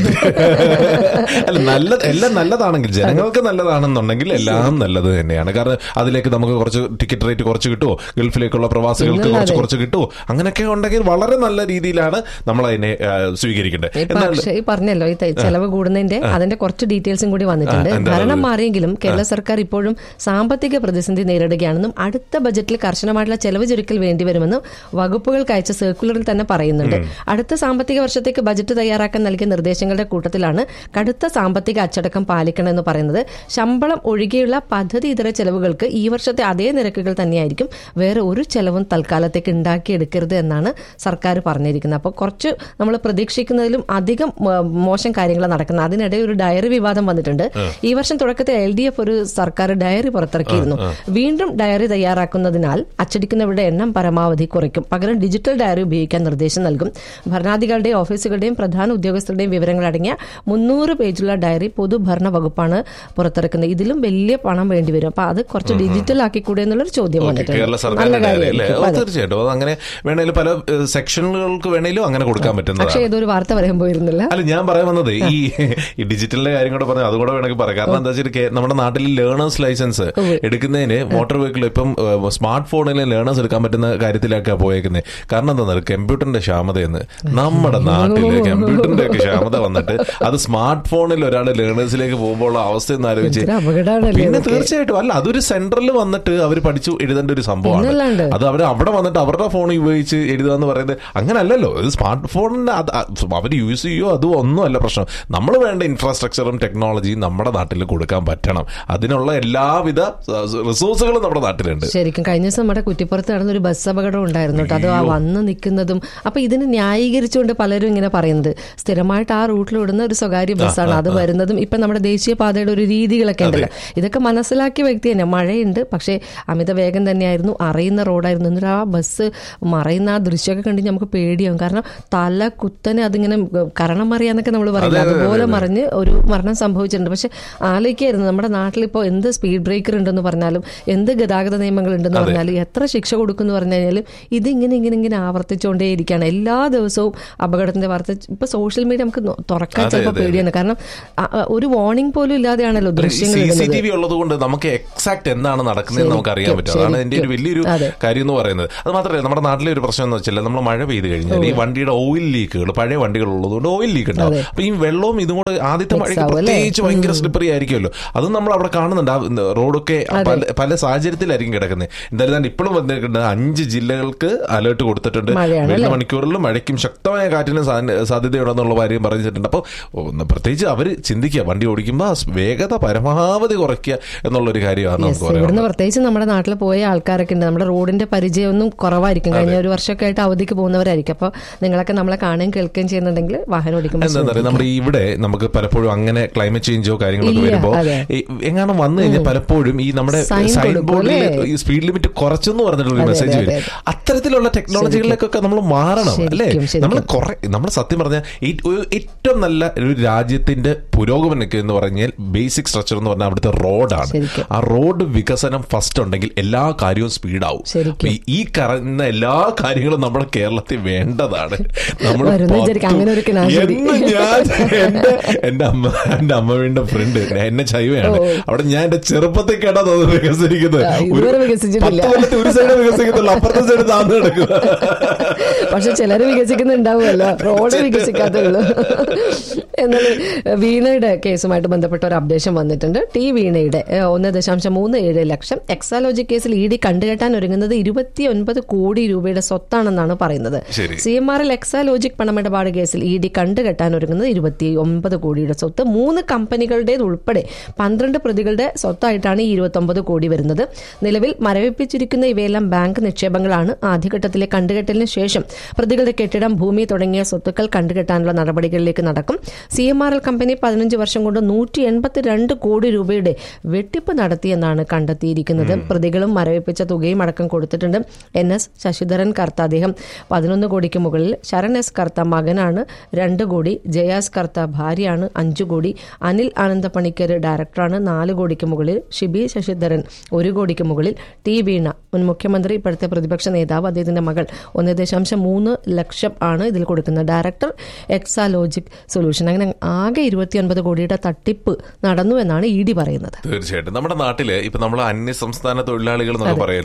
അല്ല നല്ല എല്ലാം നല്ലതാണെങ്കിൽ ജനങ്ങൾക്ക് നല്ലതാണെന്നുണ്ടെങ്കിൽ എല്ലാം നല്ലത് തന്നെയാണ് കാരണം അതിലേക്ക് നമുക്ക് കുറച്ച് ടിക്കറ്റ് റേറ്റ് കുറച്ച് കിട്ടുമോ ഗൾഫിലേക്കുള്ള പ്രവാസികൾക്ക് ഇല്ലല്ലാതെ. കുറച്ച് കുറച്ച് കിട്ടുമോ അങ്ങനെയൊക്കെ ഉണ്ടെങ്കിൽ വളരെ നല്ല രീതിയിലാണ് നമ്മൾ അതിനെ ആ, സ്വീകരിക്കേണ്ടത് ഇപ്പൊ എന്നാൽ അക്ഷയ് പറഞ്ഞല്ലോ ഈ ത- ചെലവ് കൂടുന്നതിന്റെ അതിന്റെ കുറച്ച് ഡീറ്റെയിൽസും കൂടി വന്നിട്ടുണ്ട് ആ, എന്താ ഭരണം അത്? മാറിയെങ്കിലും കേരള സർക്കാർ ഇപ്പോഴും സാമ്പത്തിക പ്രതിസന്ധി നേരിടുകയാണെന്നും അടുത്ത ബജറ്റിൽ കർശനമായിട്ടുള്ള ചെലവ് ചുരുക്കൽ വേണ്ടിവരുമെന്നും വകുപ്പുകൾക്ക് അയച്ച സർക്കുലറിൽ തന്നെ പറയുന്നുണ്ട് അടുത്ത സാമ്പത്തിക വർഷത്തേക്ക് ബജറ്റ് തയ്യാറാക്കാൻ നൽകിയ നിർദ്ദേശങ്ങളുടെ കൂട്ടത്തിലാണ് കടുത്ത സാമ്പത്തിക അച്ചടക്കം പാലിക്കണമെന്ന് പറയുന്നത് ശമ്പളം ഒഴികെയുള്ള പദ്ധതി ഇതര ചെലവുകൾക്ക് ഈ വർഷത്തെ അതേ നിരക്കുകൾ തന്നെയായിരിക്കും വേറെ ഒരു ചെലവും തൽക്കാലത്തേക്ക് ഉണ്ടാക്കിയെടുക്കരുത് എന്നാണ് സർക്കാർ പറഞ്ഞിരിക്കുന്നത് അപ്പോൾ കുറച്ച് നമ്മൾ പ്രതീക്ഷിക്കുന്നതിലും അധികം മ- മോശം കാര്യങ്ങൾ നടക്കുന്നത് അതിനിടെ ഒരു ഡയറി വിവാദം വന്നിട്ടുണ്ട് ഈ വർഷം തുടക്കത്തിൽ എൽ ഡി എഫ് ഒരു സർക്കാർ ഡയറി പുറത്തിറക്കിയിരുന്നു വീണ്ടും ഡയറി തയ്യാറാക്കുന്നതിനാൽ അച്ചടിക്കുന്നവരുടെ എണ്ണം പരമാവധി കുറയ്ക്കും പകരം ഡിജിറ്റൽ ഡയറി ഉപയോഗിക്കാൻ നിർദ്ദേശം നൽകും ഭരണാധികാരികളുടെയും ഓഫീസുകളുടെയും പ്രധാന ഉദ്യോഗസ്ഥരുടെയും വിവരങ്ങൾ അടങ്ങിയ മുന്നൂറ് പേജുള്ള ഡയറി പൊതുഭരണ വകുപ്പാണ് പുറത്തിറക്കുന്നത് ഇതിലും വലിയ പണം വേണ്ടിവരും അപ്പൊ അത് കുറച്ച് ഡിജിറ്റൽ ആക്കിക്കൂടെ എന്നുള്ളൊരു ചോദ്യം ഓക്കേ, വന്നിട്ടുണ്ട് കേരള നല്ല സർക്കാരിന്റെ ഡയറി അല്ലേ കാര്യമായിരിക്കും. ഓ, അതെ. തീർച്ചയായിട്ടും അത് അങ്ങനെ വേണേലും പല ഏഹ്, സെക്ഷനുകൾക്ക് വേണേലും അങ്ങനെ കൊടുക്കാൻ പറ്റുന്നതാണ് പക്ഷേ ഏതൊരു വാർത്ത പറയാൻ പോയിരുന്നില്ല അല്ല ഞാൻ പറയാൻ വന്നത് ഈ ഈ ഡിജിറ്റലിന്റെ കാര്യം കൂടെ പറഞ്ഞു അതുകൂടെ വേണമെങ്കിൽ പറയാം കാരണം എന്താ വെച്ചാൽ കേ- നമ്മുടെ നാട്ടിൽ ലേണേഴ്സ് ലൈസൻസ് എടുക്കുന്നതിന് മോട്ടോർ വെഹിക്കിൾ ഇപ്പം സ്മാർട്ട് ഫോണിൽ ലേണേഴ്സ് എടുക്കാൻ പറ്റുന്ന കാര്യത്തിലൊക്കെ പോയേക്കുന്നത് കാരണം എന്താ കമ്പ്യൂട്ടറിന്റെ ക്ഷാമതയെന്ന് നമ്മുടെ നാട്ടില് കമ്പ്യൂട്ടറിന്റെ ഒക്കെ ക്ഷാമത വന്നിട്ട് അത് സ്മാർട്ട് ഫോണിൽ ഒരാൾ ലേണേഴ്സിലേക്ക് പോകുമ്പോൾ അവസ്ഥ ഒന്ന് ആലോചിച്ച് എന്തൊരു അപകടമാണല്ലേ പിന്നെ ഇതൊക്കെ? തീർച്ചയായിട്ടും അല്ല അതൊരു സെന്ററിൽ വന്നിട്ട് അവർ പഠിച്ചു എഴുതേണ്ട ഒരു സംഭവമാണ് പിന്നല്ലാണ്ട്. അത് അവർ അവിടെ വന്നിട്ട് അവരുടെ ഫോൺ ഉപയോഗിച്ച് എഴുതുക എന്ന് പറയുന്നത് അങ്ങനല്ലല്ലോ ഇത് സ്മാർട്ട് ഫോണിന് അവർ യൂസ് ചെയ്യോ അതും ഒന്നും അല്ല പ്രശ്നം നമ്മൾ വേണ്ട ഇൻഫ്രാസ്ട്രക്ചറും ടെക്നോളജിയും നമ്മുടെ നാട്ടിൽ കൊടുക്കാൻ പറ്റണം അതിനുള്ള എല്ലാവിധ റിസോഴ്സുകളും നമ്മുടെ നാട്ടിലുണ്ട് ശരിക്കും കഴിഞ്ഞ ദിവസം നമ്മുടെ കുറ്റിപ്പുറത്ത് നടന്ന ഒരു ബസ് അപകടം ഉണ്ടായിരുന്നു കേട്ടോ അത് ആ വന്ന് നിൽക്കുന്നതും അപ്പൊ ഇതിന് ന്യായീകരിച്ചുകൊണ്ട് പലരും ഇങ്ങനെ പറയുന്നത് സ്ഥിരമായിട്ട് ആ റൂട്ടിൽ വിടുന്ന ഒരു സ്വകാര്യ ബസ്സാണ് അത് വരുന്നതും ഇപ്പൊ നമ്മുടെ ദേശീയപാതയുടെ ഒരു രീതികളൊക്കെ ഉണ്ടല്ലോ ഇതൊക്കെ മനസ്സിലാക്കിയ വ്യക്തി തന്നെ മഴയുണ്ട് പക്ഷേ അമിത വേഗം തന്നെയായിരുന്നു അറിയുന്ന റോഡായിരുന്നു എന്നിട്ട് ആ ബസ് മറയുന്ന ആ ദൃശ്യമൊക്കെ കണ്ട് നമുക്ക് പേടിയാവും കാരണം തല കുത്തനെ അതിങ്ങനെ കരണം മറിയാന്നൊക്കെ നമ്മൾ പറയില്ല അതെ, അതെ, അതുപോലെ അതെ. മറിഞ്ഞ് ഒരു മരണം സംഭവിച്ചിട്ടുണ്ട് പക്ഷെ ആലോചിക്കായിരുന്നു നമ്മുടെ നാട്ടിൽ ഇപ്പോൾ എന്ത് സ്പീഡ് ബ്രേക്കർ ഉണ്ടെന്ന് പറഞ്ഞാലും എന്ത് ഗതാഗത നിയമങ്ങൾ ഉണ്ടെന്ന് പറഞ്ഞാലും എത്ര ശിക്ഷ കൊടുക്കുന്നു പറഞ്ഞു കഴിഞ്ഞാലും ഇത് ഇങ്ങനെ ഇങ്ങനെ ഇങ്ങനെ ആവർത്തിച്ചുകൊണ്ടേയിരിക്കുകയാണ് എല്ലാ ദിവസവും അപകടത്തിന്റെ വാർത്ത ഇപ്പൊ സോഷ്യൽ മീഡിയ നമുക്ക് നോ- തുറക്കാൻ അതെ, ചിലപ്പോൾ അതെ, പേടിയാണ് കാരണം ആ, ആ, ഒരു വാർണിംഗ് പോലും ഇല്ലാതെയാണല്ലോ ദൃശ്യങ്ങൾ സി സി ടി ഇടുന്നത് വി ഉള്ളത് കൊണ്ട് നമുക്ക് എക്സാക്ട് എന്താണ് നടക്കുന്നതെന്ന് നമുക്ക് അറിയാൻ പറ്റും അതാണ് എന്റെ ഒരു വലിയൊരു അതെ. കാര്യം എന്ന് പറയുന്നത് അത് മാത്രമല്ല നമ്മുടെ നാട്ടിലെ ഒരു പ്രശ്നം എന്ന് വെച്ചാൽ നമ്മൾ മഴ പെയ്ത് കഴിഞ്ഞാൽ ഈ വണ്ടിയുടെ ഓയിൽ ലീക്കുകൾ പഴയ വണ്ടികൾ ഉള്ളതുകൊണ്ട് ഓയിൽ ലീക്ക് ഉണ്ടാവും അതെ. അപ്പൊ ഈ വെള്ളവും ഇതും കൂടെ ആദ്യത്തെ Mix മഴയ്ക്ക് ആവും അല്ലേ? പ്രത്യേകിച്ച് ഭയങ്കര സ്ലിപ്പറി ആയിരിക്കുമല്ലോ അത് നമ്മൾ അവിടെ കാണുന്നുണ്ട് ആ റോഡൊക്കെ പല പല സാഹചര്യത്തിലായിരിക്കും കിടക്കുന്നത് എന്തായാലും ഇപ്പോഴും വന്നിട്ടുണ്ട് അഞ്ച് ജില്ലകൾക്ക് അലേർട്ട് കൊടുത്തിട്ടുണ്ട് മഴയാണ് വരുന്ന മണിക്കൂറിലും മഴയ്ക്കും ശക്തമായ കാറ്റിനും സാ- സാധ്യതയുണ്ടെന്നുള്ള കാര്യം പറഞ്ഞിട്ടുണ്ട് അപ്പോൾ ഒന്ന് പ്രത്യേകിച്ച് അവർ ചിന്തിക്കുക വണ്ടി ഓടിക്കുമ്പോൾ ആ വേഗത പരമാവധി കുറയ്ക്കുക എന്നുള്ളൊരു കാര്യമാണ് Yes, നമുക്ക് ഇവിടുന്ന് പറയാനുള്ളത് പ്രത്യേകിച്ച് നമ്മുടെ നാട്ടിൽ പോയ ആൾക്കാരൊക്കെ ഉണ്ട് നമ്മുടെ റോഡിന്റെ പരിചയമൊന്നും കുറവായിരിക്കും കഴിഞ്ഞ ഒരു വർഷമൊക്കെ ആയിട്ട് അവധിക്ക് പോകുന്നവരായിരിക്കും അപ്പോൾ നിങ്ങളൊക്കെ നമ്മളെ കാണുകയും കേൾക്കുകയും ചെയ്യുന്നുണ്ടെങ്കിൽ വാഹനം ഓടിക്കുമ്പോൾ എന്താ പറയുക നമ്മുടെ ഈ ഇവിടെ നമുക്ക് പലപ്പോഴും അങ്ങനെ ക്ലൈമറ്റ് ചേഞ്ചോ കാര്യങ്ങളൊക്കെ ഇല്ല, വരുമ്പോൾ അതെ. എങ്ങാനും വന്നു കഴിഞ്ഞാൽ പലപ്പോഴും ഈ നമ്മുടെ Sign സൈൻ കൊടുക്കും, ബോർഡിൽ അല്ലേ? ഈ സ്പീഡ് ലിമിറ്റ് കുറച്ചെന്ന് പറഞ്ഞിട്ടുള്ള അതെ, മെസ്സേജ് അതെ, വരും അതെ. അത്തരത്തിലുള്ള ടെക്നോളജികളിലേക്കൊക്കെ നമ്മൾ മാറണം അല്ലേ ശരിക്കും, ശരിക്കും. നമ്മൾ കുറെ നമ്മൾ സത്യം പറഞ്ഞാൽ ഈ- ഒരു ഏറ്റവും നല്ല ഒരു രാജ്യത്തിന്റെ പുരോഗമനക്ക് എന്ന് പറഞ്ഞാൽ ബേസിക് സ്ട്രക്ചർ എന്ന് പറഞ്ഞാൽ അവിടുത്തെ റോഡാണ് ശരിക്കും. ആ റോഡ് വികസനം ഫസ്റ്റ് ഉണ്ടെങ്കിൽ എല്ലാ കാര്യവും സ്പീഡാവും ശരിക്കും. അപ്പൊ ഈ- ഈ കറങ്ങുന്ന എല്ലാ കാര്യങ്ങളും നമ്മുടെ കേരളത്തിൽ വേണ്ടതാണ് നമ്മൾ വരുന്ന വിചാരിക്കും, അങ്ങനെ ഒരു കിനാശരി. എന്ന് ഞാൻ എന്റെ എന്റെ അമ്മ എന്റെ അമ്മയുടെ ഫ്രണ്ട് എന്നെ ചൈവയാണ് ഓ. അവിടെ ഞാൻ എന്റെ ചെറുപ്പത്തിൽ കേട്ടത് അത് വികസിക്കുന്നത് ആ, ഇതുവരെ വികസിച്ചിട്ടില്ല. പത്ത് കൊല്ലത്തിൽ ഒരു സൈഡ് വികസിക്കത്തുള്ളൂ അപ്പുറത്തെ സൈഡ് താഴ്ന്നു കിടക്കുക പക്ഷെ ചിലര് വികസിക്കുന്നുണ്ടാവുമല്ലോ റോഡ് വികസിക്കാത്തുള്ളൂ എന്നാൽ വീണയുടെ കേസുമായിട്ട് ബന്ധപ്പെട്ട ഒരു അപ്ഡേഷൻ വന്നിട്ടുണ്ട് ടി വീണയുടെ ഏഹ്, ഒന്ന് ദശാംശം മൂന്ന് ഏഴ് ലക്ഷം എക്സാലോജി കേസിൽ ഇ ഡി കണ്ടുകെട്ടാൻ ഒരുങ്ങുന്നത് ഇരുപത്തി ഒൻപത് കോടി രൂപയുടെ സ്വത്താണെന്നാണ് പറയുന്നത് ശരി. സി എം ആറിൽ എക്സാലോജിക് പണമിടപാട് കേസിൽ ഇ ഡി കണ്ടുകെട്ടാൻ ഒരുങ്ങുന്നത് ഇരുപത്തി ഒമ്പത് കോടിയുടെ സ്വത്ത് മൂന്ന് കമ്പനികളുടേത് ഉൾപ്പെടെ പന്ത്രണ്ട് പ്രതികളുടെ സ്വത്തായിട്ടാണ് ഈ ഇരുപത്തി കോടി വരുന്നത് നിലവിൽ മരവിപ്പിച്ചിരിക്കുന്ന ഇവയെല്ലാം ബാങ്ക് നിക്ഷേപങ്ങളാണ് ആദ്യഘട്ടത്തിലെ കണ്ടുകെട്ടലിന് ശേഷം പ്രതികളുടെ കെട്ടിടം ഭൂമി തുടങ്ങിയ സ്വത്തുക്കൾ കണ്ടുകെട്ടാനുള്ള നടപടികളിലേക്ക് നടക്കും C M R L company പതിനഞ്ച് വർഷം കൊണ്ട് നൂറ്റി എൺപത്തിരണ്ട് കോടി രൂപയുടെ വെട്ടിപ്പ് നടത്തിയെന്നാണ് കണ്ടെത്തിയിരിക്കുന്നത് പ്രതികളും മരവിപ്പിച്ച തുകയും അടക്കം കൊടുത്തിട്ടുണ്ട് എൻ എസ് ശശിധരൻ കർത്ത അദ്ദേഹം പതിനൊന്ന് കോടിക്ക് മുകളിൽ ശരൺ എസ് കർത്ത മകനാണ് രണ്ട് കോടി ജയാസ് കർത്ത ഭാര്യയാണ് അഞ്ചു കോടി അനിൽ ആനന്ദ പണിക്കർ ഡയറക്ടറാണ് നാല് കോടിക്ക് മുകളിൽ ഷിബി ശശിധരൻ ഒരു കോടിക്ക് മുകളിൽ ടി വീണ മുൻ മുഖ്യമന്ത്രി ഇപ്പോഴത്തെ പ്രതിപക്ഷ നേതാവ് അദ്ദേഹത്തിന്റെ മകൾ ഒന്ന് ദശാംശം മൂന്ന് ലക്ഷം ആണ് ഇതിൽ കൊടുക്കുന്നത് ഡയറക്ടർ എക്സാലോജിക് സൊല്യൂഷൻ അങ്ങനെ ആകെ ഇരുപത്തിയൊൻപത് കോടിയുടെ തട്ടിപ്പ് നടന്നു എന്നാണ് ഇ ഡി പറയുന്നത് തീർച്ചയായിട്ടും നമ്മുടെ നാട്ടില് ഇപ്പൊ നമ്മൾ അന്യ സംസ്ഥാന തൊഴിലാളികൾ എന്നൊക്കെ പറയല്ലോ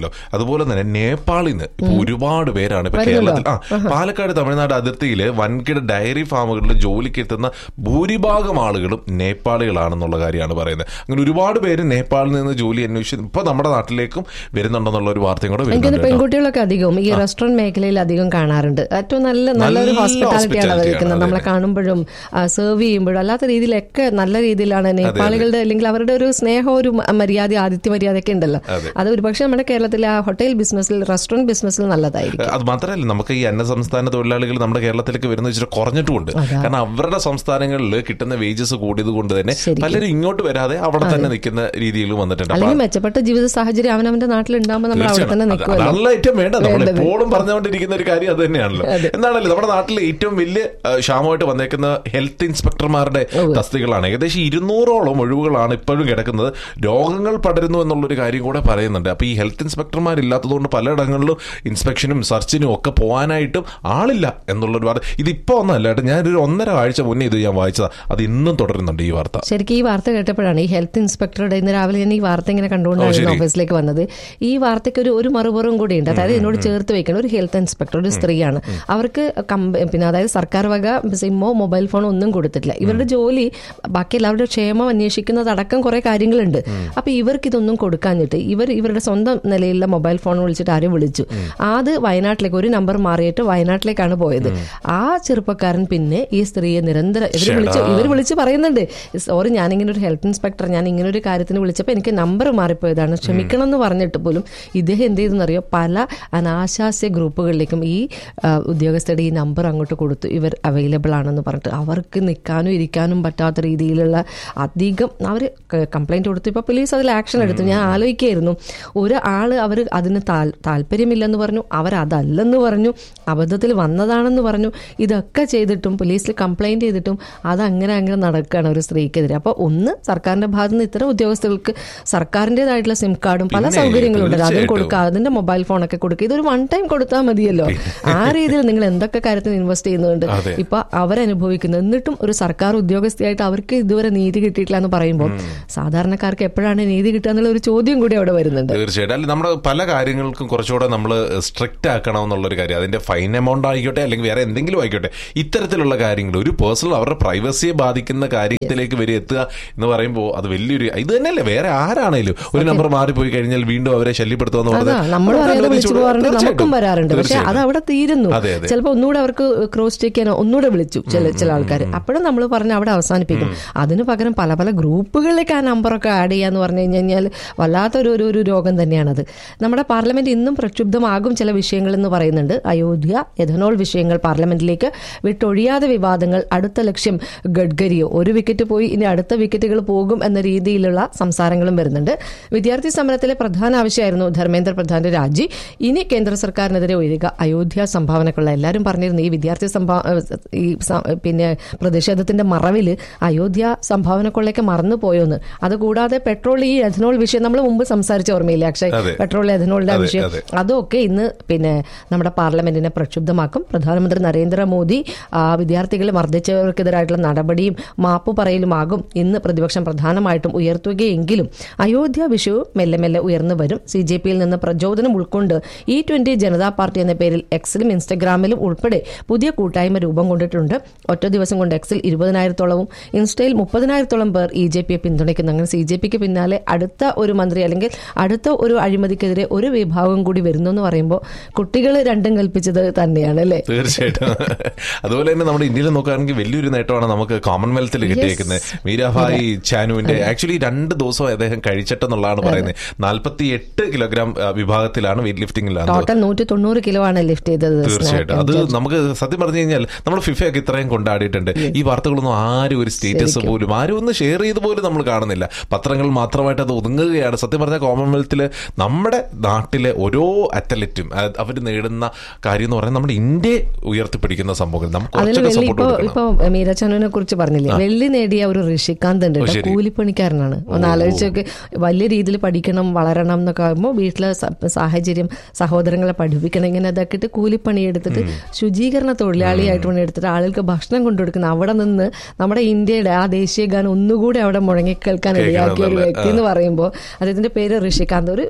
ഉണ്ടല്ലോ അതുപോലെ തന്നെ നേപ്പാളിൽ നിന്ന് ഇപ്പൊ ഒരുപാട് പേരാണ് ഇപ്പൊ കേരളത്തിൽ ആ പാലക്കാട് തമിഴ്നാട് അതിർത്തിയിൽ വൻകിട ഡയറി ഫാമുകളിൽ ജോലിക്ക് എത്തുന്ന ഭൂരിഭാഗം ആളുകളും നേപ്പാളികളാണെന്നുള്ള കാര്യമാണ് പറയുന്നത് അങ്ങനെ ഒരുപാട് പേര് നേപ്പാളിൽ നിന്ന് ജോലി അന്വേഷിച്ച് ഇപ്പൊ നമ്മുടെ നാട്ടിലേക്കും വരുന്നുണ്ടെന്നുള്ള ഒരു വാർത്തയും കൂടെ എനിക്കൊന്ന് വരുന്നുണ്ട് കേട്ടോ. പെൺകുട്ടികളൊക്കെ അധികവും ഈ റെസ്റ്റോറന്റ് മേഖലയിൽ അധികം കാണാറുണ്ട് ഏറ്റവും നല്ല നല്ലൊരു നല്ല ഹോസ്പിറ്റാലിറ്റിയാണ് അവർ hospitality വെക്കുന്നത് ആണ്, നമ്മളെ അതെ. കാണുമ്പോഴും സെർവ് ചെയ്യുമ്പോഴും അല്ലാത്ത രീതിയിലൊക്കെ നല്ല രീതിയിലാണ് നേപ്പാളികളുടെ അല്ലെങ്കിൽ അവരുടെ ഒരു സ്നേഹം ഒരു മ- മര്യാദ ആതിഥ്യ മര്യാദയൊക്കെ ഉണ്ടല്ലോ അതെ. അത് ഒരുപക്ഷെ നമ്മുടെ കേരളത്തിലെ ആ ഹോട്ടൽ ബിസിനസ്സിൽ റെസ്റ്റോറന്റ് ബിസിനസ്സിൽ നല്ലതായിരിക്കും അത് മാത്രമല്ല നമുക്ക് ഈ അന്യ സംസ്ഥാന തൊഴിലാളികൾ നമ്മുടെ കേരളത്തിലേക്ക് വരുന്ന വെച്ചിട്ട് കുറഞ്ഞിട്ടുമുണ്ട് കാരണം അവരുടെ സംസ്ഥാനങ്ങളിൽ കിട്ടുന്ന വേജസ് കൂടിയത് കൊണ്ട് തന്നെ ശരിക്കും. പലരും ഇങ്ങോട്ട് വരാതെ അവിടെ തന്നെ നിൽക്കുന്ന രീതിയിൽ വന്നിട്ടുണ്ട് അപ്പൊ അല്ലെങ്കിൽ മെച്ചപ്പെട്ട ജീവിത സാഹചര്യം അവനവന്റെ നാട്ടിൽ ഉണ്ടാകുമ്പോൾ നമ്മൾ അവിടെ തന്നെ തീർച്ചയായും. അത് നിൽക്കുമല്ലോ അതാണല്ലോ ഏറ്റവും വേണ്ട നമ്മൾ വേണ്ടത്. എപ്പോഴും പറഞ്ഞുകൊണ്ടിരിക്കുന്ന ഒരു കാര്യം അത് തന്നെയാണല്ലോ എന്താണല്ലോ നമ്മുടെ നാട്ടിലെ ഏറ്റവും വലിയ ആ, ക്ഷാമമായിട്ട് വന്നേക്കുന്ന ഹെൽത്ത് ഇൻസ്പെക്ടർമാരുടെ തസ്തികളാണ് ഏകദേശം ഇരുന്നൂറോളം ഒഴിവുകളാണ് ഇപ്പോഴും കിടക്കുന്നത് രോഗങ്ങൾ പടരുന്നു എന്നുള്ളൊരു കാര്യം കൂടെ പറയുന്നുണ്ട് അപ്പൊ ഈ ഹെൽത്ത് ഇൻസ്പെക്ടർമാരില്ലാത്തതുകൊണ്ട് പലയിടങ്ങളിലും ഇൻസ്പെക്ഷനും സെർച്ചിനും ഒക്കെ പോകാനായിട്ടും ആളില്ല എന്നുള്ളൊരു വാർത്ത ഇതിപ്പോ ഒന്നല്ല കേട്ടോ ഞാനൊരു ഒന്നര ആഴ്ച മുന്നേ ഇത് ഞാൻ വായിച്ചതാ അത് ഇന്നും തുടരുന്നുണ്ട് ഈ വാർത്ത ശരിക്കും ഈ വാർത്ത കേട്ടപ്പോഴാണ് ഈ ഹെൽത്ത് ഇൻസ്പെക്ടറുടെ ഇന്ന് രാവിലെ ഞാൻ ഈ വാർത്ത ഇങ്ങനെ കണ്ടുകൊണ്ടാണ് ശരി. ഓഫീസിലേക്ക് വന്നത് ഈ വാർത്തയ്ക്ക് ഒരു ഒരു മറുപുറം കൂടി ഉണ്ട് അതായത് എന്നോട് ചേർത്ത് വെക്കണം ഒരു ഹെൽത്ത് ഇൻസ്പെക്ടർ ഒരു സ്ത്രീയാണ് അവർക്ക് കമ്പ- പിന്നെ അതായത് സർക്കാർ വക സിമ്മോ മൊബൈൽ ഫോണോ ഒന്നും കൊടുത്തിട്ടില്ല ഇവരുടെ ജോലി ബാക്കി എല്ലാവരുടെ ക്ഷേമം അന്വേഷിക്കുന്നതടക്കം കുറെ കാര്യങ്ങളുണ്ട് അപ്പൊ ഇവർക്ക് ഇതൊന്നും കൊടുക്കാഞ്ഞിട്ട് ഇവർ ഇവരുടെ സ്വന്തം നിലയിലുള്ള മൊബൈൽ ഫോൺ വിളിച്ചിട്ട് ആരും വിളിച്ചു അത് വയനാട്ടിലേക്ക് ഒരു നമ്പർ മാറിയിട്ട് വയനാട്ടിലേക്കാണ് പോയത് ആ ചെറുപ്പക്കാരൻ പിന്നെ ഈ സ്ത്രീയെ നിരന്തരം ഇവർ വിളിച്ചു ഇവർ വിളിച്ച് പറയുന്നുണ്ട് സോറി ഞാനിങ്ങനെ ഒരു ഹെൽത്ത് ഇൻസ്പെക്ടർ ഞാൻ ഇങ്ങനെ ഒരു കാര്യത്തിന് വിളിച്ചപ്പോൾ എനിക്ക് നമ്പർ മാറിപ്പോയതാണ് ക്ഷമിക്കണം എന്ന് പറഞ്ഞിട്ട് പോലും ഇദ്ദേഹം എന്ത് ചെയ്തെന്നറിയോ പല അനാശാസ്യ ഗ്രൂപ്പുകളിലേക്കും ഈ ആ, ഉദ്യോഗസ്ഥരുടെ ഈ നമ്പർ അങ്ങോട്ട് കൊടുത്തു ഇവർ അവൈലബിൾ ആണെന്ന് പറഞ്ഞിട്ട് അവർക്ക് നിൽക്കാനും ഇരിക്കാനും പറ്റാത്ത രീതിയിലുള്ള അധികം അവർ കംപ്ലൈന്റ് കൊടുത്തു ഇപ്പോൾ പോലീസ് അതിൽ ആക്ഷൻ എടുത്തു ഞാൻ ആലോചിക്കായിരുന്നു ഒരു ആള് അവർ അതിന് താൽ- താല്പര്യമില്ലെന്ന് പറഞ്ഞു അവരതല്ലെന്ന് പറഞ്ഞു അബദ്ധത്തിൽ വന്നതാണെന്ന് പറഞ്ഞു ഇതൊക്കെ ചെയ്തിട്ടും പോലീസിൽ കംപ്ലൈന്റ് ചെയ്തിട്ടും അതങ്ങനെ അങ്ങനെ നടക്കുകയാണ് ഒരു സ്ത്രീക്കെതിരെ അപ്പോൾ ഒന്ന് സർക്കാരിന്റെ ഭാഗത്ത് നിന്ന് ഇത്തരം ഉദ്യോഗസ്ഥർക്ക് സർക്കാരിൻ്റെതായിട്ടുള്ള സിം കാർഡും പല പിന്നെ, സൗകര്യങ്ങളും ഉണ്ട് അതും തീർച്ചയായിട്ടും. കൊടുക്കുക അതിന്റെ മൊബൈൽ ഫോണൊക്കെ കൊടുക്കുക ഇതൊരു വൺ ടൈം കൊടുത്താൽ മതിയല്ലോ ആ രീതിയിൽ നിങ്ങൾ എന്തൊക്കെ കാര്യത്തിന് ഇൻവെസ്റ്റ് ചെയ്യുന്നുണ്ട് അതെ. ഇപ്പൊ അവരനുഭവിക്കുന്നത് എന്നിട്ടും ഒരു സർക്കാർ ഉദ്യോഗസ്ഥയായിട്ട് അവർക്ക് ഇതുവരെ നീതി കിട്ടിയിട്ടില്ല എന്ന് പറയുമ്പോൾ സാധാരണക്കാർക്ക് എപ്പോഴാണ് നീതി കിട്ടുക എന്നുള്ള ഒരു ചോദ്യം കൂടി അവിടെ വരുന്നുണ്ട് തീർച്ചയായിട്ടും അല്ല നമ്മുടെ പല കാര്യങ്ങൾക്കും കുറച്ചുകൂടെ നമ്മൾ സ്ട്രിക്റ്റ് ആക്കണം എന്നുള്ളൊരു കാര്യം അതിന്റെ ഫൈൻ എമൗണ്ട് ആയിക്കോട്ടെ അല്ലെങ്കിൽ വേറെ എന്തെങ്കിലും ആയിക്കോട്ടെ ഇത്തരത്തിലുള്ള കാര്യങ്ങൾ ഒരു പേഴ്സണൽ അവരുടെ പ്രൈവസിയെ ബാധിക്കുന്ന കാര്യത്തിലേക്ക് വരെ എത്തുക എന്ന് പറയുമ്പോൾ അത് വലിയൊരു ഇത് തന്നെയല്ലേ വേറെ ആരാണേലും ഒരു നമ്പർ മാറിപ്പോയി കഴിഞ്ഞാൽ വീണ്ടും അവരെ ശല്യപ്പെടുത്തുക എന്ന് അതാ നമ്മൾ അവർക്ക് പറയുന്നത് വിളിച്ചു അനുവദിച്ചു പോകാറുണ്ട് നമുക്കും തീർച്ചയായിട്ടും. വരാറുണ്ട് പക്ഷെ അത് തീർച്ചയായിട്ടും. അവിടെ തീരുന്നു അതെ, അതെ. ചിലപ്പോൾ ഒന്നുകൂടെ അവർക്ക് ക്രോസ് ചെക്ക് ചെയ്യാനോ ഒന്നുകൂടെ വിളിച്ചു ചില ചില ആൾക്കാർ അപ്പോഴും നമ്മൾ പറഞ്ഞ് അവിടെ അവസാനിപ്പിക്കും അതിന് പകരം പല പല ഗ്രൂപ്പുകളിലേക്ക് ആ നമ്പറൊക്കെ ആഡ് ചെയ്യാന്ന് പറഞ്ഞു കഴിഞ്ഞാൽ വല്ലാത്തൊരു ഒരു ഒരു രോഗം തന്നെയാണത് നമ്മുടെ പാർലമെന്റ് ഇന്നും പ്രക്ഷുബ്ധമാകും ചില വിഷയങ്ങൾ എന്ന് പറയുന്നുണ്ട് അയോധ്യ എഥനോൾ വിഷയങ്ങൾ പാർലമെന്റിലേക്ക് വിട്ടൊഴിയാതെ വിവാദങ്ങൾ അടുത്ത ലക്ഷ്യം ഗഡ്കരിയോ ഒരു വിക്കറ്റ് പോയി ഇനി അടുത്ത വിക്കറ്റുകൾ പോകും എന്ന രീതിയിലുള്ള സംസാരങ്ങളും വരുന്നുണ്ട് വിദ്യാർത്ഥി സമരത്തിലെ പ്രധാന ആവശ്യമായിരുന്നു ധർമ്മേന്ദ്ര പ്രധാന്റെ രാജി ഇനി കേന്ദ്ര സർക്കാരിനെതിരെ ഉയരുക അയോധ്യ സംഭാവനക്കുള്ള എല്ലാവരും പറഞ്ഞിരുന്നു ഈ വിദ്യാർത്ഥി സംഭാ ഈ സ- പിന്നെ പ്രതിഷേധത്തിന്റെ മറവിൽ അയോധ്യ സംഭാവനക്കുള്ളയൊക്കെ മറന്നു പോയോന്ന് അതുകൂടാതെ പെട്രോൾ ഈ എഥനോൾ വിഷയം നമ്മൾ മുമ്പ് സംസാരിച്ച ഓർമ്മയില്ലേ അക്ഷയ് അതെ. പെട്രോൾ എഥനോളിന്റെ ആ അതെ, വിഷയം അതെ. അതൊക്കെ ഇന്ന് പിന്നെ നമ്മുടെ പാർലമെന്റിനെ പ്രക്ഷുബ്ധമാക്കും പ്രധാനമന്ത്രി നരേന്ദ്രമോദി ആ, വിദ്യാർത്ഥികളെ മർദ്ദിച്ചവർക്കെതിരായിട്ടുള്ള നടപടിയും മാപ്പ് പറയലുമാകും ഇന്ന് പ്രതിപക്ഷം പ്രധാനമായിട്ടും ഉയർത്തുകയെങ്കിലും അയോധ്യ വിഷയവും മെല്ലെ മെല്ലെ ഉയർന്നു വരും സി ജെ പിയിൽ നിന്ന് പ്രചോദനം ഉൾക്കൊണ്ട് ഇ ട്വന്റി ജനതാ പാർട്ടി എന്ന പേരിൽ എക്സിലും ഇൻസ്റ്റഗ്രാമിലും ഉൾപ്പെടെ പുതിയ കൂട്ടായ്മ രൂപം കൊണ്ടിട്ടുണ്ട് ഒറ്റ ദിവസം കൊണ്ട് എക്സിൽ ഇരുപതിനായിരത്തോളവും ഇൻസ്റ്റയിൽ മുപ്പതിനായിരത്തോളം പേർ ഇ ജെ പിയെ പിന്തുണയ്ക്കുന്നു അങ്ങനെ സി ജെ പിക്ക് പിന്നാലെ അടുത്ത ഒരു മന്ത്രി അല്ലെങ്കിൽ അടുത്ത ഒരു അഴിമതിക്കെതിരെ ഒരു വിഭാഗം കൂടി വരുന്നു എന്ന് പറയുമ്പോൾ കുട്ടികൾ രണ്ടും കൽപ്പിച്ചത് തന്നെയാണ് അല്ലേ തീർച്ചയായിട്ടും അതുപോലെ തന്നെ നമ്മുടെ ഇന്ത്യയിൽ നോക്കുകയാണെങ്കിൽ വലിയൊരു നേട്ടമാണ് നമുക്ക് കോമൺവെൽത്തിൽ കിട്ടിയേക്കുന്നത് മീരാഭായ് ചാനുവിന്റെ ആക്ച്വലി രണ്ട് ദിവസം അദ്ദേഹം കഴിച്ചിട്ടെന്നുള്ളതാണ് പറയുന്നത് നാൽപ്പത്തി എട്ട് കിലോഗ്രാം ആ, വിഭാഗത്തിലാണ് വെയിറ്റ് ലിഫ്റ്റിംഗിലാണ് ടോട്ടൽ നൂറ്റി തൊണ്ണൂറ് കിലോ ആണ് ലിഫ്റ്റ് ചെയ്തത് തീർച്ചയായിട്ടും അത് നമുക്ക് സത്യം പറഞ്ഞു കഴിഞ്ഞാൽ നമ്മൾ ഫിഫയൊക്കെ ഇത്രയും കൊണ്ടാടിയിട്ടുണ്ട് ഈ വാർത്തകളൊന്നും ആരും ഒരു സ്റ്റേറ്റസ് പോലും ആരും ഒന്ന് ഷെയർ ചെയ്ത് പോലും നമ്മൾ കാണുന്നില്ല പത്രങ്ങൾ മാത്രമായിട്ട് അത് ഒതുങ്ങുകയാണ് സത്യം പറഞ്ഞാൽ കോമൺവെൽത്തിൽ നമ്മുടെ നാട്ടിലെ ഓരോ അത്ലറ്റും അവർ നേടുന്ന കാര്യം എന്ന് പറഞ്ഞാൽ നമ്മുടെ ഇന്ത്യയെ ഉയർത്തിപ്പിടിക്കുന്ന സംഭവങ്ങൾ നമുക്ക് അതിൽ കുറച്ചൊക്കെ വെള്ളി സപ്പോർട്ട് ഇപ്പൊ കൊടുക്കണം ഇപ്പൊ മീരച്ചാനുവിനെ കുറിച്ച് പറഞ്ഞില്ലേ വെള്ളി നേടിയ ഒരു ഋഷികാന്ത് ഉണ്ട് ഓ, കേട്ടോ. ശരി. കൂലിപ്പണിക്കാരനാണ് ഒന്ന് ആലോചിച്ചൊക്കെ വലിയ രീതിയിൽ പഠിക്കണം വളരണം എന്നൊക്കെ ആകുമ്പോൾ വീട്ടിലെ സ- സാഹചര്യം സഹോദരങ്ങളെ പഠിപ്പിക്കണം ഇങ്ങനെ അതൊക്കെ ഇട്ട് കൂലിപ്പണി എടുത്തിട്ട് ശുചീകരണ തൊഴിലാളിയായിട്ട് പണി എടുത്തിട്ട് ആളുകൾക്ക് ഭക്ഷണം കൊണ്ടുകൊടുക്കുന്ന അവിടെ നിന്ന് നമ്മുടെ ഇന്ത്യയുടെ ആ ദേശീയ ഗാനം ഒന്നുകൂടി അവിടെ മുഴങ്ങി കേൾക്കാൻ ഇടയാക്കിയ ഒരു കേൾക്കണമെന്നല്ലേ? വ്യക്തി എന്ന് പറയുമ്പോൾ അദ്ദേഹത്തിന്റെ പേര് ഋഷികാന്ത് ഒരു ഒരു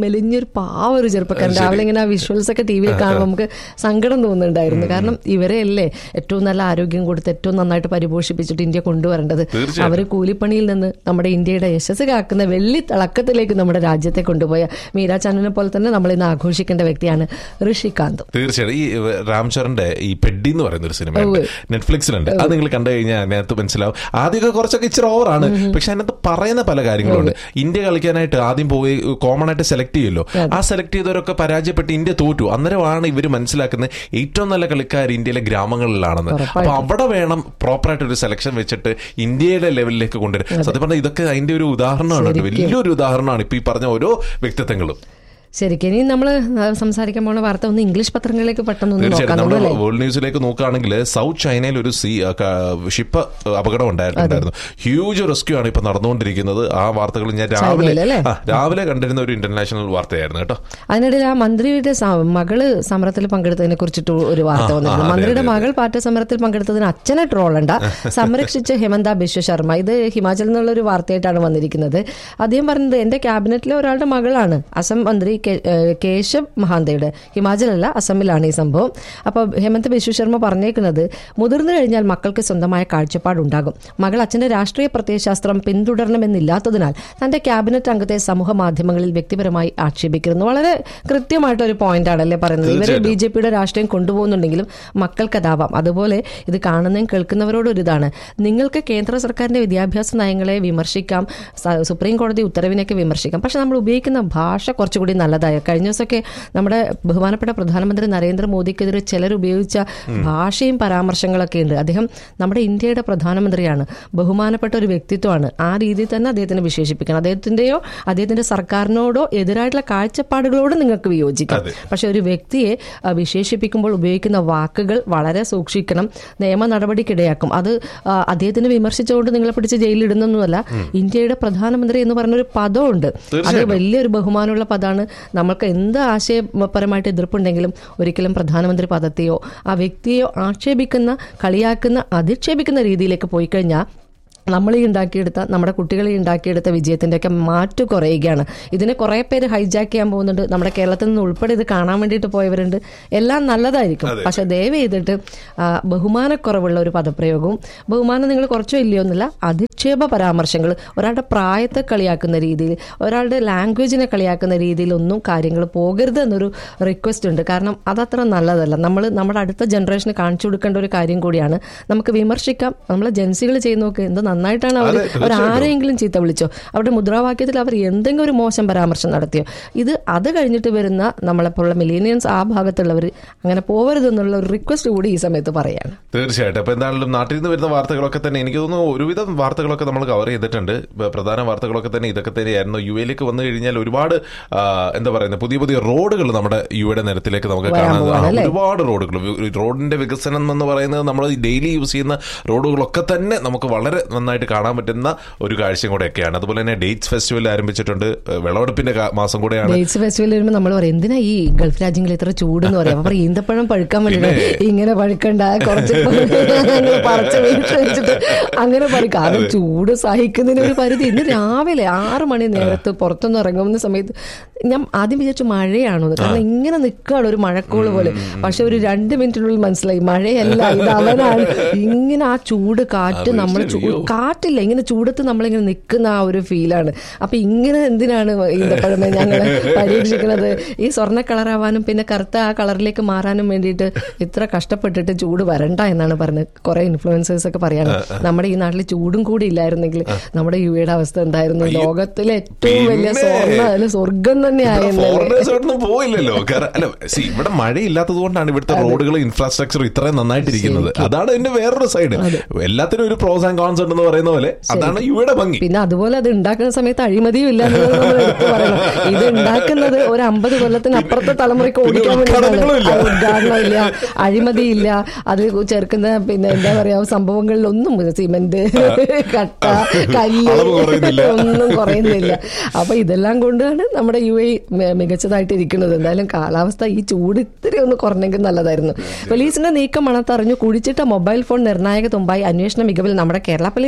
മെലിഞ്ഞൊരു പാവ ഒരു ചെറുപ്പക്കാരൻ രാവിലെ ഇങ്ങനെ ആ വിഷ്വൽസ് ഒക്കെ ടി വിയിൽ കാണുമ്പോൾ നമുക്ക് സങ്കടം തോന്നുന്നുണ്ടായിരുന്നു കാരണം ഇവരെ അല്ലേ ഏറ്റവും നല്ല ആരോഗ്യം കൊടുത്ത് ഏറ്റവും നന്നായിട്ട് പരിപോഷിപ്പിച്ചിട്ട് ഇന്ത്യ കൊണ്ടുവരേണ്ടത് തീർച്ചയായിട്ടും. അവർ കൂലിപ്പണിയിൽ നിന്ന് നമ്മുടെ ഇന്ത്യയുടെ യശസ് കാക്കുന്ന വെള്ളി തിളക്കത്തിലേക്ക് നമ്മുടെ രാജ്യത്തെ കൊണ്ടുപോയ മീരാ ചാനുവിനെ പോലെ തന്നെ നമ്മൾ ഇന്ന് ആഘോഷിക്കേണ്ട വ്യക്തിയാണ് ഋഷികാന്ത് തീർച്ചയായും ഈ രാംചരന്റെ ഈ പെഡി എന്ന് പറയുന്ന ഒരു സിനിമ ഉണ്ട് നെറ്റ്ഫ്ലിക്സിലുണ്ട് അത് നിങ്ങൾ കണ്ടു കഴിഞ്ഞാൽ അതിനകത്ത് മനസ്സിലാവും ആദ്യമൊക്കെ കുറച്ചൊക്കെ ഇച്ചിരി ഓവറാണ് പക്ഷെ അതിനകത്ത് പറയുന്ന പല കാര്യങ്ങളുണ്ട് ഇന്ത്യ കളിക്കാനായിട്ട് ആദ്യം പോയി കോമൺ ആയിട്ട് സെലക്ട് ചെയ്യുമല്ലോ ആ സെലക്ട് ചെയ്തവരൊക്കെ പരാജയപ്പെട്ട് ഇന്ത്യ തോറ്റു അന്നേരമാണ് ഇവർ മനസ്സിലാക്കുന്നത് ഏറ്റവും നല്ല കളിക്കാർ ഇന്ത്യയിലെ ഗ്രാമങ്ങളിലാണെന്ന് അപ്പൊ അവിടെ വേണം പ്രോപ്പറായിട്ട് ഒരു സെലക്ഷൻ വെച്ചിട്ട് ഇന്ത്യയുടെ ലെവലിലേക്ക് കൊണ്ടുവരും സത്യം പറഞ്ഞാൽ ഇതൊക്കെ അതിന്റെ ഒരു ഉദാഹരണമാണ് കേട്ടോ. വലിയൊരു ഉദാഹരണമാണ് ഇപ്പൊ ഈ പറഞ്ഞ ഓരോ വ്യക്തിത്വങ്ങളും ശരിക്കും ഇനി നമ്മൾ സംസാരിക്കാൻ പോണ വാർത്ത ഒന്ന് ഇംഗ്ലീഷ് പത്രങ്ങളിലേക്ക് പെട്ടെന്ന് ഒന്ന് നോക്കാം തീർച്ചയായിട്ടും നമ്മൾ നമ്മളല്ലേ വേൾഡ് ന്യൂസിലേക്ക് നോക്കുകയാണെങ്കിൽ സൗത്ത് ചൈനയിൽ ഒരു സീ ഷിപ്പ് അപകടം ഉണ്ടായിട്ടുണ്ടായിരുന്നു ഹ്യൂജ് റെസ്ക്യൂ ആണ് ഇപ്പൊ നടന്നുകൊണ്ടിരിക്കുന്നത് ആ വാർത്തകൾ ഞാൻ രാവിലെ ചൈനയിലല്ലേ? ആ, രാവിലെ കണ്ടിരുന്ന ഒരു ഇന്റർനാഷണൽ വാർത്തയായിരുന്നു കേട്ടോ അതിനിടയിൽ ആ മന്ത്രിയുടെ സ- മകള് സമരത്തിൽ പങ്കെടുത്തതിനെ കുറിച്ചിട്ട് ഒരു വാർത്ത വന്നിട്ടുണ്ട് അതെ, മന്ത്രിയുടെ അതെ, മകൾ പാറ്റ സമരത്തിൽ പങ്കെടുത്തതിന് അച്ഛനെ ട്രോളണ്ട സംരക്ഷിച്ച ഹിമന്ത ബിശ്വ ശർമ്മ ഇത് ഹിമാചലിൽ നിന്നുള്ള ഒരു വാർത്തയായിട്ടാണ് വന്നിരിക്കുന്നത് അദ്ദേഹം പറഞ്ഞത് എന്റെ ക്യാബിനറ്റിലെ ഒരാളുടെ മകളാണ് അസം മന്ത്രി കെ- ഏഹ് കേശവ് മഹാന്തയുടെ ഹിമാചലല്ല അസമിലാണ് ഈ സംഭവം അപ്പോൾ ഹേമന്ത് ബിശ്വ ശർമ്മ പറഞ്ഞേക്കുന്നത് മുതിർന്നു കഴിഞ്ഞാൽ മക്കൾക്ക് സ്വന്തമായ കാഴ്ചപ്പാടുണ്ടാകും മകൾ അച്ഛന്റെ രാഷ്ട്രീയ പ്രത്യയശാസ്ത്രം പിന്തുടരണമെന്നില്ലാത്തതിനാൽ തന്റെ ക്യാബിനറ്റ് അംഗത്തെ സമൂഹ മാധ്യമങ്ങളിൽ വ്യക്തിപരമായി ആക്ഷേപിക്കുന്നു വളരെ കൃത്യമായിട്ട് ഒരു പോയിന്റ് ആണല്ലേ പറയുന്നത് ഇവര് ബി ജെ പിയുടെ രാഷ്ട്രീയം കൊണ്ടുപോകുന്നുണ്ടെങ്കിലും മക്കൾക്കതാവാം അതുപോലെ ഇത് കാണുന്നതും കേൾക്കുന്നവരോട് ഒരു ഇതാണ് നിങ്ങൾക്ക് കേന്ദ്ര സർക്കാരിന്റെ വിദ്യാഭ്യാസ നയങ്ങളെ വിമർശിക്കാം സ- സുപ്രീം കോടതി ഉത്തരവിനെയൊക്കെ വിമർശിക്കാം പക്ഷെ നമ്മൾ ഉപയോഗിക്കുന്ന ഭാഷ കുറച്ചുകൂടി നല്ലതായ കഴിഞ്ഞ ദിവസമൊക്കെ നമ്മുടെ ബഹുമാനപ്പെട്ട പ്രധാനമന്ത്രി നരേന്ദ്രമോദിക്കെതിരെ ചിലർ ഉപയോഗിച്ച ഭാഷയും പരാമർശങ്ങളൊക്കെ ഉണ്ട് അദ്ദേഹം നമ്മുടെ ഇന്ത്യയുടെ പ്രധാനമന്ത്രിയാണ് ബഹുമാനപ്പെട്ട ഒരു വ്യക്തിത്വമാണ് ആ രീതിയിൽ തന്നെ അദ്ദേഹത്തിനെ വിശേഷിപ്പിക്കണം അദ്ദേഹത്തിന്റെയോ അദ്ദേഹത്തിന്റെ സർക്കാരിനോടോ എതിരായിട്ടുള്ള കാഴ്ചപ്പാടുകളോട് നിങ്ങൾക്ക് വിയോജിക്കാം അതെ. പക്ഷെ ഒരു വ്യക്തിയെ ആ, വിശേഷിപ്പിക്കുമ്പോൾ ഉപയോഗിക്കുന്ന വാക്കുകൾ വളരെ സൂക്ഷിക്കണം നിയമ നടപടിക്കിടയാക്കും അത് ആ, അദ്ദേഹത്തിനെ വിമർശിച്ചുകൊണ്ട് നിങ്ങളെ പിടിച്ച് ജയിലിടുന്നൊന്നുമല്ല ഇന്ത്യയുടെ പ്രധാനമന്ത്രി എന്ന് പറഞ്ഞൊരു പദമുണ്ട് അത് വലിയൊരു ബഹുമാനമുള്ള പദമാണ് നമ്മൾക്ക് എന്ത് ആശയപരമായിട്ട് എതിർപ്പുണ്ടെങ്കിലും ഒരിക്കലും പ്രധാനമന്ത്രി പദത്തെയോ ആ വ്യക്തിയെയോ ആക്ഷേപിക്കുന്ന കളിയാക്കുന്ന അധിക്ഷേപിക്കുന്ന രീതിയിലേക്ക് പോയി കഴിഞ്ഞാൽ നമ്മൾ ഈ ഉണ്ടാക്കിയെടുത്ത നമ്മുടെ കുട്ടികളെ ഈ ഉണ്ടാക്കിയെടുത്ത വിജയത്തിന്റെ ഒക്കെ മാറ്റു കുറയുകയാണ് ഇതിനെ കുറെ പേര് ഹൈജാക്ക് ചെയ്യാൻ പോകുന്നുണ്ട് നമ്മുടെ കേരളത്തിൽ നിന്ന് ഉൾപ്പെടെ ഇത് കാണാൻ വേണ്ടിയിട്ട് പോയവരുണ്ട് എല്ലാം നല്ലതായിരിക്കും പക്ഷെ ദയവ് ചെയ്തിട്ട് ആ, ബഹുമാനക്കുറവുള്ള ഒരു പദപ്രയോഗവും ബഹുമാനം നിങ്ങൾ കുറച്ചോ ഇല്ലയോ എന്നില്ല അധിക്ഷേപ പരാമർശങ്ങൾ ഒരാളുടെ പ്രായത്തെ കളിയാക്കുന്ന രീതിയിൽ ഒരാളുടെ ലാംഗ്വേജിനെ കളിയാക്കുന്ന രീതിയിലൊന്നും കാര്യങ്ങൾ പോകരുത് എന്നൊരു റിക്വസ്റ്റ് ഉണ്ട് കാരണം അതത്ര നല്ലതല്ല നമ്മൾ നമ്മുടെ അടുത്ത ജനറേഷന് കാണിച്ചു കൊടുക്കേണ്ട ഒരു കാര്യം കൂടിയാണ് നമുക്ക് വിമർശിക്കാം നമ്മൾ ജൻസികൾ ചെയ്യുന്ന നോക്ക് എന്ത് നന്നായിട്ടാണ് അവർ അതെ, അവർ ആരെങ്കിലും ചീത്ത വിളിച്ചോ അവരുടെ മുദ്രാവാക്യത്തിൽ അവർ എന്തെങ്കിലും ഒരു മോശം പരാമർശം നടത്തിയോ ഇത് അത് കഴിഞ്ഞിട്ട് വരുന്ന നമ്മളെപ്പോലുള്ള മിലീനിയൻസ് ആ ഭാഗത്തുള്ളവർ അങ്ങനെ പോകരുതെന്നുള്ള ഒരു റിക്വസ്റ്റ് കൂടി ഈ സമയത്ത് പറയാണ് തീർച്ചയായിട്ടും അപ്പൊ എന്തായാലും നാട്ടിൽ നിന്ന് വരുന്ന വാർത്തകളൊക്കെ തന്നെ എനിക്ക് തോന്നുന്നു ഒരുവിധം വാർത്തകളൊക്കെ നമ്മൾ കവർ ചെയ്തിട്ടുണ്ട് ഇപ്പൊ പ്രധാന വാർത്തകളൊക്കെ തന്നെ ഇതൊക്കെ തന്നെയായിരുന്നു യു എയിലേക്ക് വന്നു കഴിഞ്ഞാൽ ഒരുപാട് ആ, എന്താ പറയുന്നത് പുതിയ പുതിയ റോഡുകൾ നമ്മുടെ യു എയുടെ നിരത്തിലേക്ക് നമുക്ക് വരാൻ കാണാൻ പോവാണ് ആ, അല്ലേ? ഒരുപാട് റോഡുകൾ റോഡിന്റെ വികസനം എന്ന് പറയുന്നത് നമ്മൾ ഡെയിലി യൂസ് ചെയ്യുന്ന റോഡുകളൊക്കെ തന്നെ നമുക്ക് വളരെ നന്നായിട്ട് കാണാൻ പറ്റുന്ന ഒരു കാഴ്ചയും കൂടെയൊക്കെയാണ് അതുപോലെ തന്നെ ഡേറ്റ്സ് ഫെസ്റ്റിവൽ ആരംഭിച്ചിട്ടുണ്ട് ഏഹ് വിളവെടുപ്പിന്റെ കാ- മാസം കൂടെയാണ് ഡേറ്റ്സ് ഫെസ്റ്റിവൽ വരുമ്പോൾ നമ്മൾ പറയും എന്തിനാ ഈ ഗൾഫ് രാജ്യങ്ങളിൽ ഇത്ര ചൂടെന്ന് പറയാം അപ്പൊ പറയും ഈന്തപ്പഴം പഴുക്കാൻ വേണ്ടിയിട്ട് ഇങ്ങനെ പഴുക്കണ്ട കുറച്ച് അങ്ങനെ പറിച്ച് വീട്ടിൽ വെച്ചിട്ട് അങ്ങനെ പറയും കാരണം ചൂട് സഹിക്കുന്നതിന് ഒരു പരിധി ഇന്ന് രാവിലെ ആറ് മണി നേരത്ത് പുറത്തുനിന്ന് ഇറങ്ങുന്ന സമയത്ത് ഞാൻ ആദ്യം വിചാരിച്ചു മഴയാണോ എന്ന്. കാരണം ഇങ്ങനെ നിൽക്കുകയാണ് ഒരു മഴക്കോള് പോലെ പക്ഷെ ഒരു രണ്ട് മിനിറ്റിനുള്ളിൽ മനസ്സിലായി മഴയല്ല ഇത് അവനാണ് ഇങ്ങനെ ആ ചൂട് കാറ്റ് അത് നമ്മൾ ശരി. ചൂ- കാറ്റില്ല ഇങ്ങനെ ചൂടത്ത് നമ്മളിങ്ങനെ നിൽക്കുന്ന ആ ഒരു ഫീലാണ് അപ്പൊ ഇങ്ങനെ എന്തിനാണ് ഈന്തപ്പഴമേ ഞങ്ങൾ പരീക്ഷിക്കുന്നത് ഈ സ്വർണ്ണ കളറാവാനും പിന്നെ കറുത്ത ആ കളറിലേക്ക് മാറാനും വേണ്ടിയിട്ട് ഇത്ര കഷ്ടപ്പെട്ടിട്ട് ചൂട് വരണ്ട എന്നാണ് പറഞ്ഞത് കുറെ ഇൻഫ്ലുവൻസേഴ്സ് ഒക്കെ പറയാണ് നമ്മുടെ ഈ നാട്ടിൽ ചൂടും കൂടി ഇല്ലായിരുന്നെങ്കിൽ നമ്മുടെ യു എയുടെ അവസ്ഥ എന്തായിരുന്നു ലോകത്തിലെ ഏറ്റവും വലിയ പിന്നെ. സ്വർണ്ണ അല്ല സ്വർഗം തന്നെ ആയെന്നല്ലേ ഫോറിനേഴ്സ് ഒന്നും പോയില്ലല്ലോ കാരണം അല്ല see, ഇവിടെ മഴയില്ലാത്തത് കൊണ്ടാണ് ഇവിടുത്തെ റോഡുകൾ ഇൻഫ്രാസ്ട്രക്ചർ ഇത്രയും നന്നായിട്ടിരിക്കുന്നത് അതാണ് ഇതിന്റെ വേറൊരു സൈഡ് എല്ലാത്തിനും ഒരു പ്രോസ് ആൻഡ് കോൺസ് ഉണ്ടെന്ന് പറയുന്ന പോലെ അതാണ് യുടെ ഭംഗി പിന്നെ അതുപോലെ അത് ഉണ്ടാക്കുന്ന സമയത്ത് അഴിമതിയും ഇല്ല എന്നുള്ളത് നമ്മൾ എടുത്തു പറയണം ഇത് ഉണ്ടാക്കുന്നത് ഒരു അമ്പത് കൊല്ലത്തിന് അപ്പുറത്തെ തലമുറയ്ക്ക് പിന്നെ ഓടിക്കാൻ ഉദ്ഘാടനങ്ങളും ഇല്ല. വേണ്ടിയിട്ടാണ് ഉദ്ഘാടനമില്ല അഴിമതിയില്ല അത് ചേർക്കുന്ന പിന്നെ എന്താ പറയാ സംഭവങ്ങളിലൊന്നും സിമന്റ് കട്ട കല്ല് അളവ് കുറയുന്നില്ല. ഒന്നും കുറയുന്നില്ല അപ്പൊ ഇതെല്ലാം കൊണ്ടാണ് നമ്മുടെ യു എ മികച്ചതായിട്ട് ഇരിക്കുന്നത് എന്തായാലും കാലാവസ്ഥ ഈ ചൂട് ഇത്തിരി ഒന്ന് കുറഞ്ഞെങ്കിൽ നല്ലതായിരുന്നു പോലീസിന്റെ നീക്കം മണത്തറിഞ്ഞു കുഴിച്ചിട്ട മൊബൈൽ ഫോൺ നിർണായക തുമ്പായി അന്വേഷണ മികവിൽ നമ്മുടെ കേരള പോലീസ്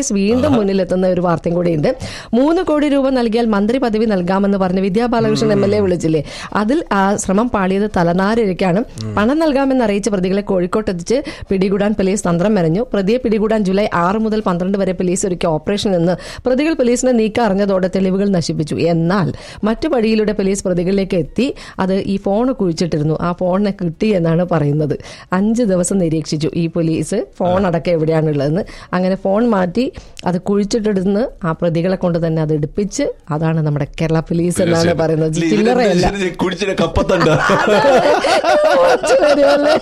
പോലീസ് വീണ്ടും മുന്നിലെത്തുന്ന ഒരു വാർത്തയും കൂടിയുണ്ട് മൂന്ന് കോടി രൂപ നൽകിയാൽ മന്ത്രി പദവി നൽകാമെന്ന് പറഞ്ഞ് Vidya Balakrishnan M L A വിളിച്ചില്ലേ അതിൽ ആ ശ്രമം പാളിയത് തലനാരിഴയ്ക്കാണ് പണം നൽകാമെന്ന് അറിയിച്ച പ്രതികളെ കോഴിക്കോട്ട് എത്തിച്ച് പിടികൂടാൻ പോലീസ് തന്ത്രം മെനഞ്ഞു പ്രതിയെ പിടികൂടാൻ ജൂലൈ ആറ് മുതൽ പന്ത്രണ്ട് വരെ പോലീസ് ഒരുക്കിയ ഓപ്പറേഷൻ നിന്ന് പ്രതികൾ പോലീസിനെ നീക്കം അറിഞ്ഞതോടെ തെളിവുകൾ നശിപ്പിച്ചു എന്നാൽ മറ്റു വഴിയിലൂടെ പോലീസ് പ്രതികളിലേക്ക് എത്തി അത് ഈ ഫോൺ കുഴിച്ചിട്ടിരുന്നു ആ ഫോണിനെ കിട്ടി എന്നാണ് പറയുന്നത് അഞ്ച് ദിവസം നിരീക്ഷിച്ചു ഈ പോലീസ് ഫോൺ അടക്കം എവിടെയാണുള്ളതെന്ന് അങ്ങനെ ഫോൺ മാറ്റി അത് കുഴിച്ചിട്ടിടുന്ന് ആ പ്രതികളെ കൊണ്ട് തന്നെ അത് എടുപ്പിച്ച് അതാണ് നമ്മുടെ കേരള പോലീസ് എന്നാണ് പറയുന്നത് ചില്ലറയല്ല കുടിച്ചിട്ട് കപ്പത്തണ്ട കുറച്ച് വരുമല്ലേ?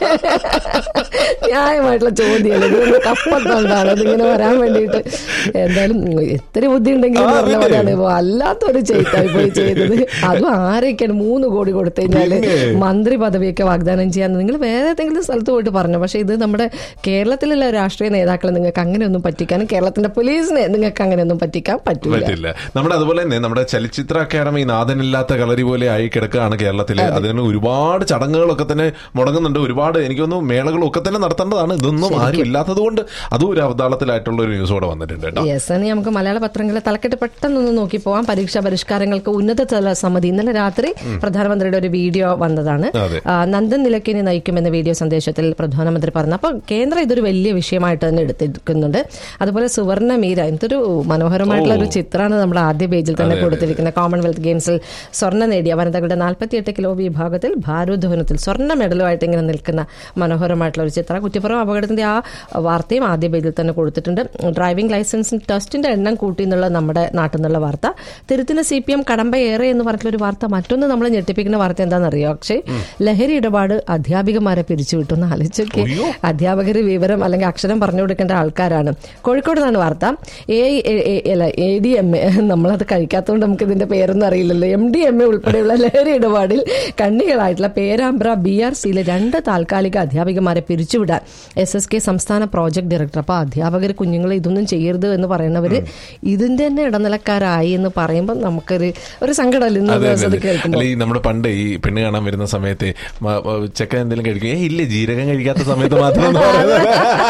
ന്യായമായിട്ടുള്ള ചോദ്യമല്ലേ ഇതൊന്ന് കപ്പത്തോണ്ടാണ് അതിങ്ങനെ വരാൻ വേണ്ടിയിട്ട് എന്തായാലും എത്ര ബുദ്ധി ഉണ്ടെങ്കിലും ആ, പറഞ്ഞ പിന്നെ. പോലെയാണ് വല്ലാത്തൊരു ചെയ്തായി പോയി ചെയ്തത് അതും ആരൊക്കെയാണ് മൂന്ന് കോടി കൊടുത്തു കഴിഞ്ഞാല് പിന്നെ. മന്ത്രി പദവിയൊക്കെ വാഗ്ദാനം ചെയ്യാൻ നിങ്ങൾ വേറെ ഏതെങ്കിലും സ്ഥലത്ത് പോയിട്ട് പറഞ്ഞു പക്ഷെ ഇത് നമ്മുടെ കേരളത്തിലുള്ള രാഷ്ട്രീയ നേതാക്കളെ നിങ്ങൾക്ക് അങ്ങനെയൊന്നും പറ്റിക്കാനും കേരളത്തിന്റെ പോലീസിനെ നിങ്ങൾക്ക് അങ്ങനെയൊന്നും പറ്റിക്കാൻ പറ്റില്ല പറ്റില്ല നമ്മുടെ അതുപോലെ തന്നെ നമ്മുടെ ചലച്ചിത്ര അക്കാദമി നാഥനില്ലാത്ത കളരി പോലെ ആയി കിടക്കുകയാണ് കേരളത്തില് അതിന് ഒരുപാട് ചടങ്ങുകളൊക്കെ തന്നെ മുടങ്ങുന്നുണ്ട് ഒരുപാട് എനിക്കൊന്നും മേളകളും ഒക്കെ തന്നെ നടത്തേണ്ടതാണ് ഇതൊന്നും ആരും ഇല്ലാത്തത് കൊണ്ട് അതും ഒരു അവതാളത്തിലായിട്ടുള്ള ഒരു ന്യൂസ് കൂടെ വന്നിട്ടുണ്ട് കേട്ടോ യെസ് ഇനി നമുക്ക് മലയാള പത്രങ്ങളിലെ തലക്കെട്ട് പെട്ടെന്നൊന്ന് നോക്കി പോവാം പരീക്ഷാ പരിഷ്കാരങ്ങൾക്ക് ഉന്നതതല സമിതി ഇന്നലെ രാത്രി പ്രധാനമന്ത്രിയുടെ ഒരു വീഡിയോ വന്നതാണ് അതെ. ആ, നന്ദൻ നിലയ്ക്കിനി നയിക്കുമെന്ന വീഡിയോ സന്ദേശത്തിൽ പ്രധാനമന്ത്രി പറഞ്ഞു അപ്പോൾ കേന്ദ്രം ഇതൊരു വലിയ വിഷയമായിട്ട് തന്നെ എടുത്തിരിക്കുന്നുണ്ട് അതുപോലെ സുവർണ മീര എന്തൊരു മനോഹരമായിട്ടുള്ള ഒരു ചിത്രമാണ് നമ്മുടെ ആദ്യ പേജിൽ തന്നെ കൊടുത്തിരിക്കുന്നത് കോമൺവെൽത്ത് ഗെയിംസിൽ സ്വർണ്ണ നേടിയ വനിതകളുടെ നാൽപ്പത്തിയെട്ട് കിലോ വിഭാഗത്തിൽ ഭാരോദ്വഹനത്തിൽ സ്വർണ്ണ മെഡലുമായിട്ട് ഇങ്ങനെ നിൽക്കുന്ന മനോഹരമായിട്ടുള്ള ഒരു ചിത്രം കുറ്റിപ്പുറം അപകടത്തിന്റെ ആ വാർത്തയും ആദ്യ പേജിൽ തന്നെ കൊടുത്തിട്ടുണ്ട് ഡ്രൈവിംഗ് ലൈസൻസ് ടെസ്റ്റിന്റെ എണ്ണം കൂട്ടി എന്നുള്ള നമ്മുടെ നാട്ടിൽ നിന്നുള്ള വാർത്ത തിരുത്തിന് സി പി എം കടമ്പ ഏറെ എന്ന് പറഞ്ഞിട്ടുള്ള ഒരു വാർത്ത മറ്റൊന്ന് നമ്മൾ ഞെട്ടിപ്പിക്കുന്ന വാർത്ത എന്താണെന്നറിയോ പക്ഷേ ലഹരി ഇടപാട് അധ്യാപികമാരെ പിരിച്ചുവിട്ടു എന്ന് ആലോചിച്ചൊക്കെ അധ്യാപകർ വിവരം അല്ലെങ്കിൽ അക്ഷരം പറഞ്ഞു കൊടുക്കേണ്ട ആൾക്കാരാണ് കോഴിക്കോട് നിന്നാണ് വാർത്ത എ അല്ല എ ഡി എം എ നമ്മളത് കഴിക്കാത്തതുകൊണ്ട് നമുക്ക് ഇതിന്റെ പേരൊന്നും അറിയില്ലല്ലോ എം ഡി എം എ ഉൾപ്പെടെയുള്ള ലഹരി ഇടപാടിൽ കണ്ണികളായിട്ടുള്ള പേരാമ്പ്ര ബി ആർ സിയിലെ രണ്ട് താൽക്കാലിക അധ്യാപികമാരെ പിരിച്ചുവിടാൻ എസ് എസ് കെ സംസ്ഥാന പ്രോജക്ട് ഡയറക്ടർ അപ്പൊ അധ്യാപകർ കുഞ്ഞുങ്ങളെ ഇതൊന്നും ചെയ്യരുത് എന്ന് പറയുന്നവര് ഇതിന്റെ തന്നെ ഇടനിലക്കാരായി എന്ന് പറയുമ്പോൾ നമുക്കൊരു ഒരു സങ്കടമല്ല ഇന്ന് അതെ, ദിവസം അതെ, ഇത് അതെ. കേൾക്കുമ്പോൾ അല്ല ഈ നമ്മുടെ പണ്ട് ഈ പെണ്ണ് കാണാൻ വരുന്ന സമയത്ത് മ- മ- ചെക്കൻ എന്തെങ്കിലും കഴിക്കും ഏ ഇല്ല ജീരകം കഴിക്കാത്ത സമയത്ത് മാത്രം എന്ന് പറയുന്നത്.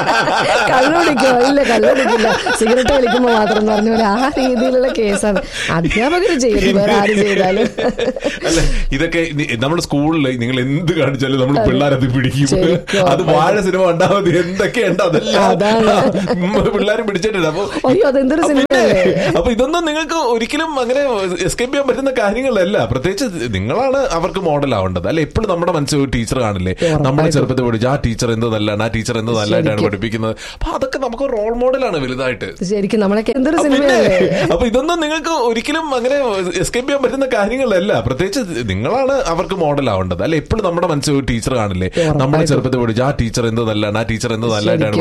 കള്ളുടിക്കോ ഇല്ല കള്ളുടിക്കില്ല സിഗരറ്റ് വലിക്കുമ്പോ മാത്രം പറഞ്ഞ പോലെ ആ രീതിയിലുള്ള കേസാണ് അധ്യാപകർ ചെയ്യുന്നു വേറെ ആര് ചെയ്താലും അല്ല ഇതൊക്കെ നി- നമ്മുടെ സ്കൂളിൽ നിങ്ങൾ എന്ത് കാണിച്ചാലും നമ്മൾ പിള്ളേരത് പിടിക്കും ശരിക്കും. അത് വാഴ സിനിമ കണ്ടാൽ മതി എന്തൊക്കെയുണ്ട് അതെല്ലാം അതാണ്. പിള്ളേർ പിടിച്ചിട്ടുണ്ട് അപ്പൊ അയ്യോ അതെന്തൊരു അപ്പൊ സിനിമയല്ലേ ഇല്ലേ? അപ്പൊ ഇതൊന്നും നിങ്ങൾക്ക് ഒരിക്കലും അങ്ങനെ എസ്കേപ്പ് ചെയ്യാൻ പറ്റുന്ന കാര്യങ്ങളല്ല പ്രത്യേകിച്ച് നിങ്ങളാണ് അവർക്ക് മോഡൽ ആവേണ്ടത് അല്ലെ എപ്പോഴും നമ്മുടെ മനസ്സിൽ ഒരു ടീച്ചർ കാണില്ലേ നമ്മുടെ ചെറുപ്പത്തിൽ പഠിച്ചു ആ ടീച്ചർ എന്ത് നല്ലതാണ് ആ ടീച്ചർ എന്ത് നല്ലതായിട്ടാണ് പഠിപ്പിക്കുന്നത് അപ്പൊ അതൊക്കെ നമുക്ക് റോൾ മോഡലാണ് വലുതായിട്ട് ശരിക്കും നമ്മളൊക്കെ എന്തൊരു അപ്പൊ സിനിമയല്ലേ പിന്നെ, അപ്പൊ ഇതൊന്നും നിങ്ങൾക്ക് ഒരിക്കലും അങ്ങനെ എസ്കേപ്പ് ചെയ്യാൻ പറ്റുന്ന കാര്യങ്ങളല്ല പ്രത്യേകിച്ച് നിങ്ങളാണ് അവർക്ക് മോഡൽ ആവേണ്ടത് അല്ലെ എപ്പോഴും നമ്മുടെ മനസ്സിൽ ഒരു ടീച്ചർ കാണില്ലേ നമ്മുടെ ചെറുപ്പത്തിൽ പഠിച്ചു ആ ടീച്ചർ എന്ത് നല്ലതാണ് ആ ടീച്ചർ എന്ത് നല്ലതായിട്ടാണ്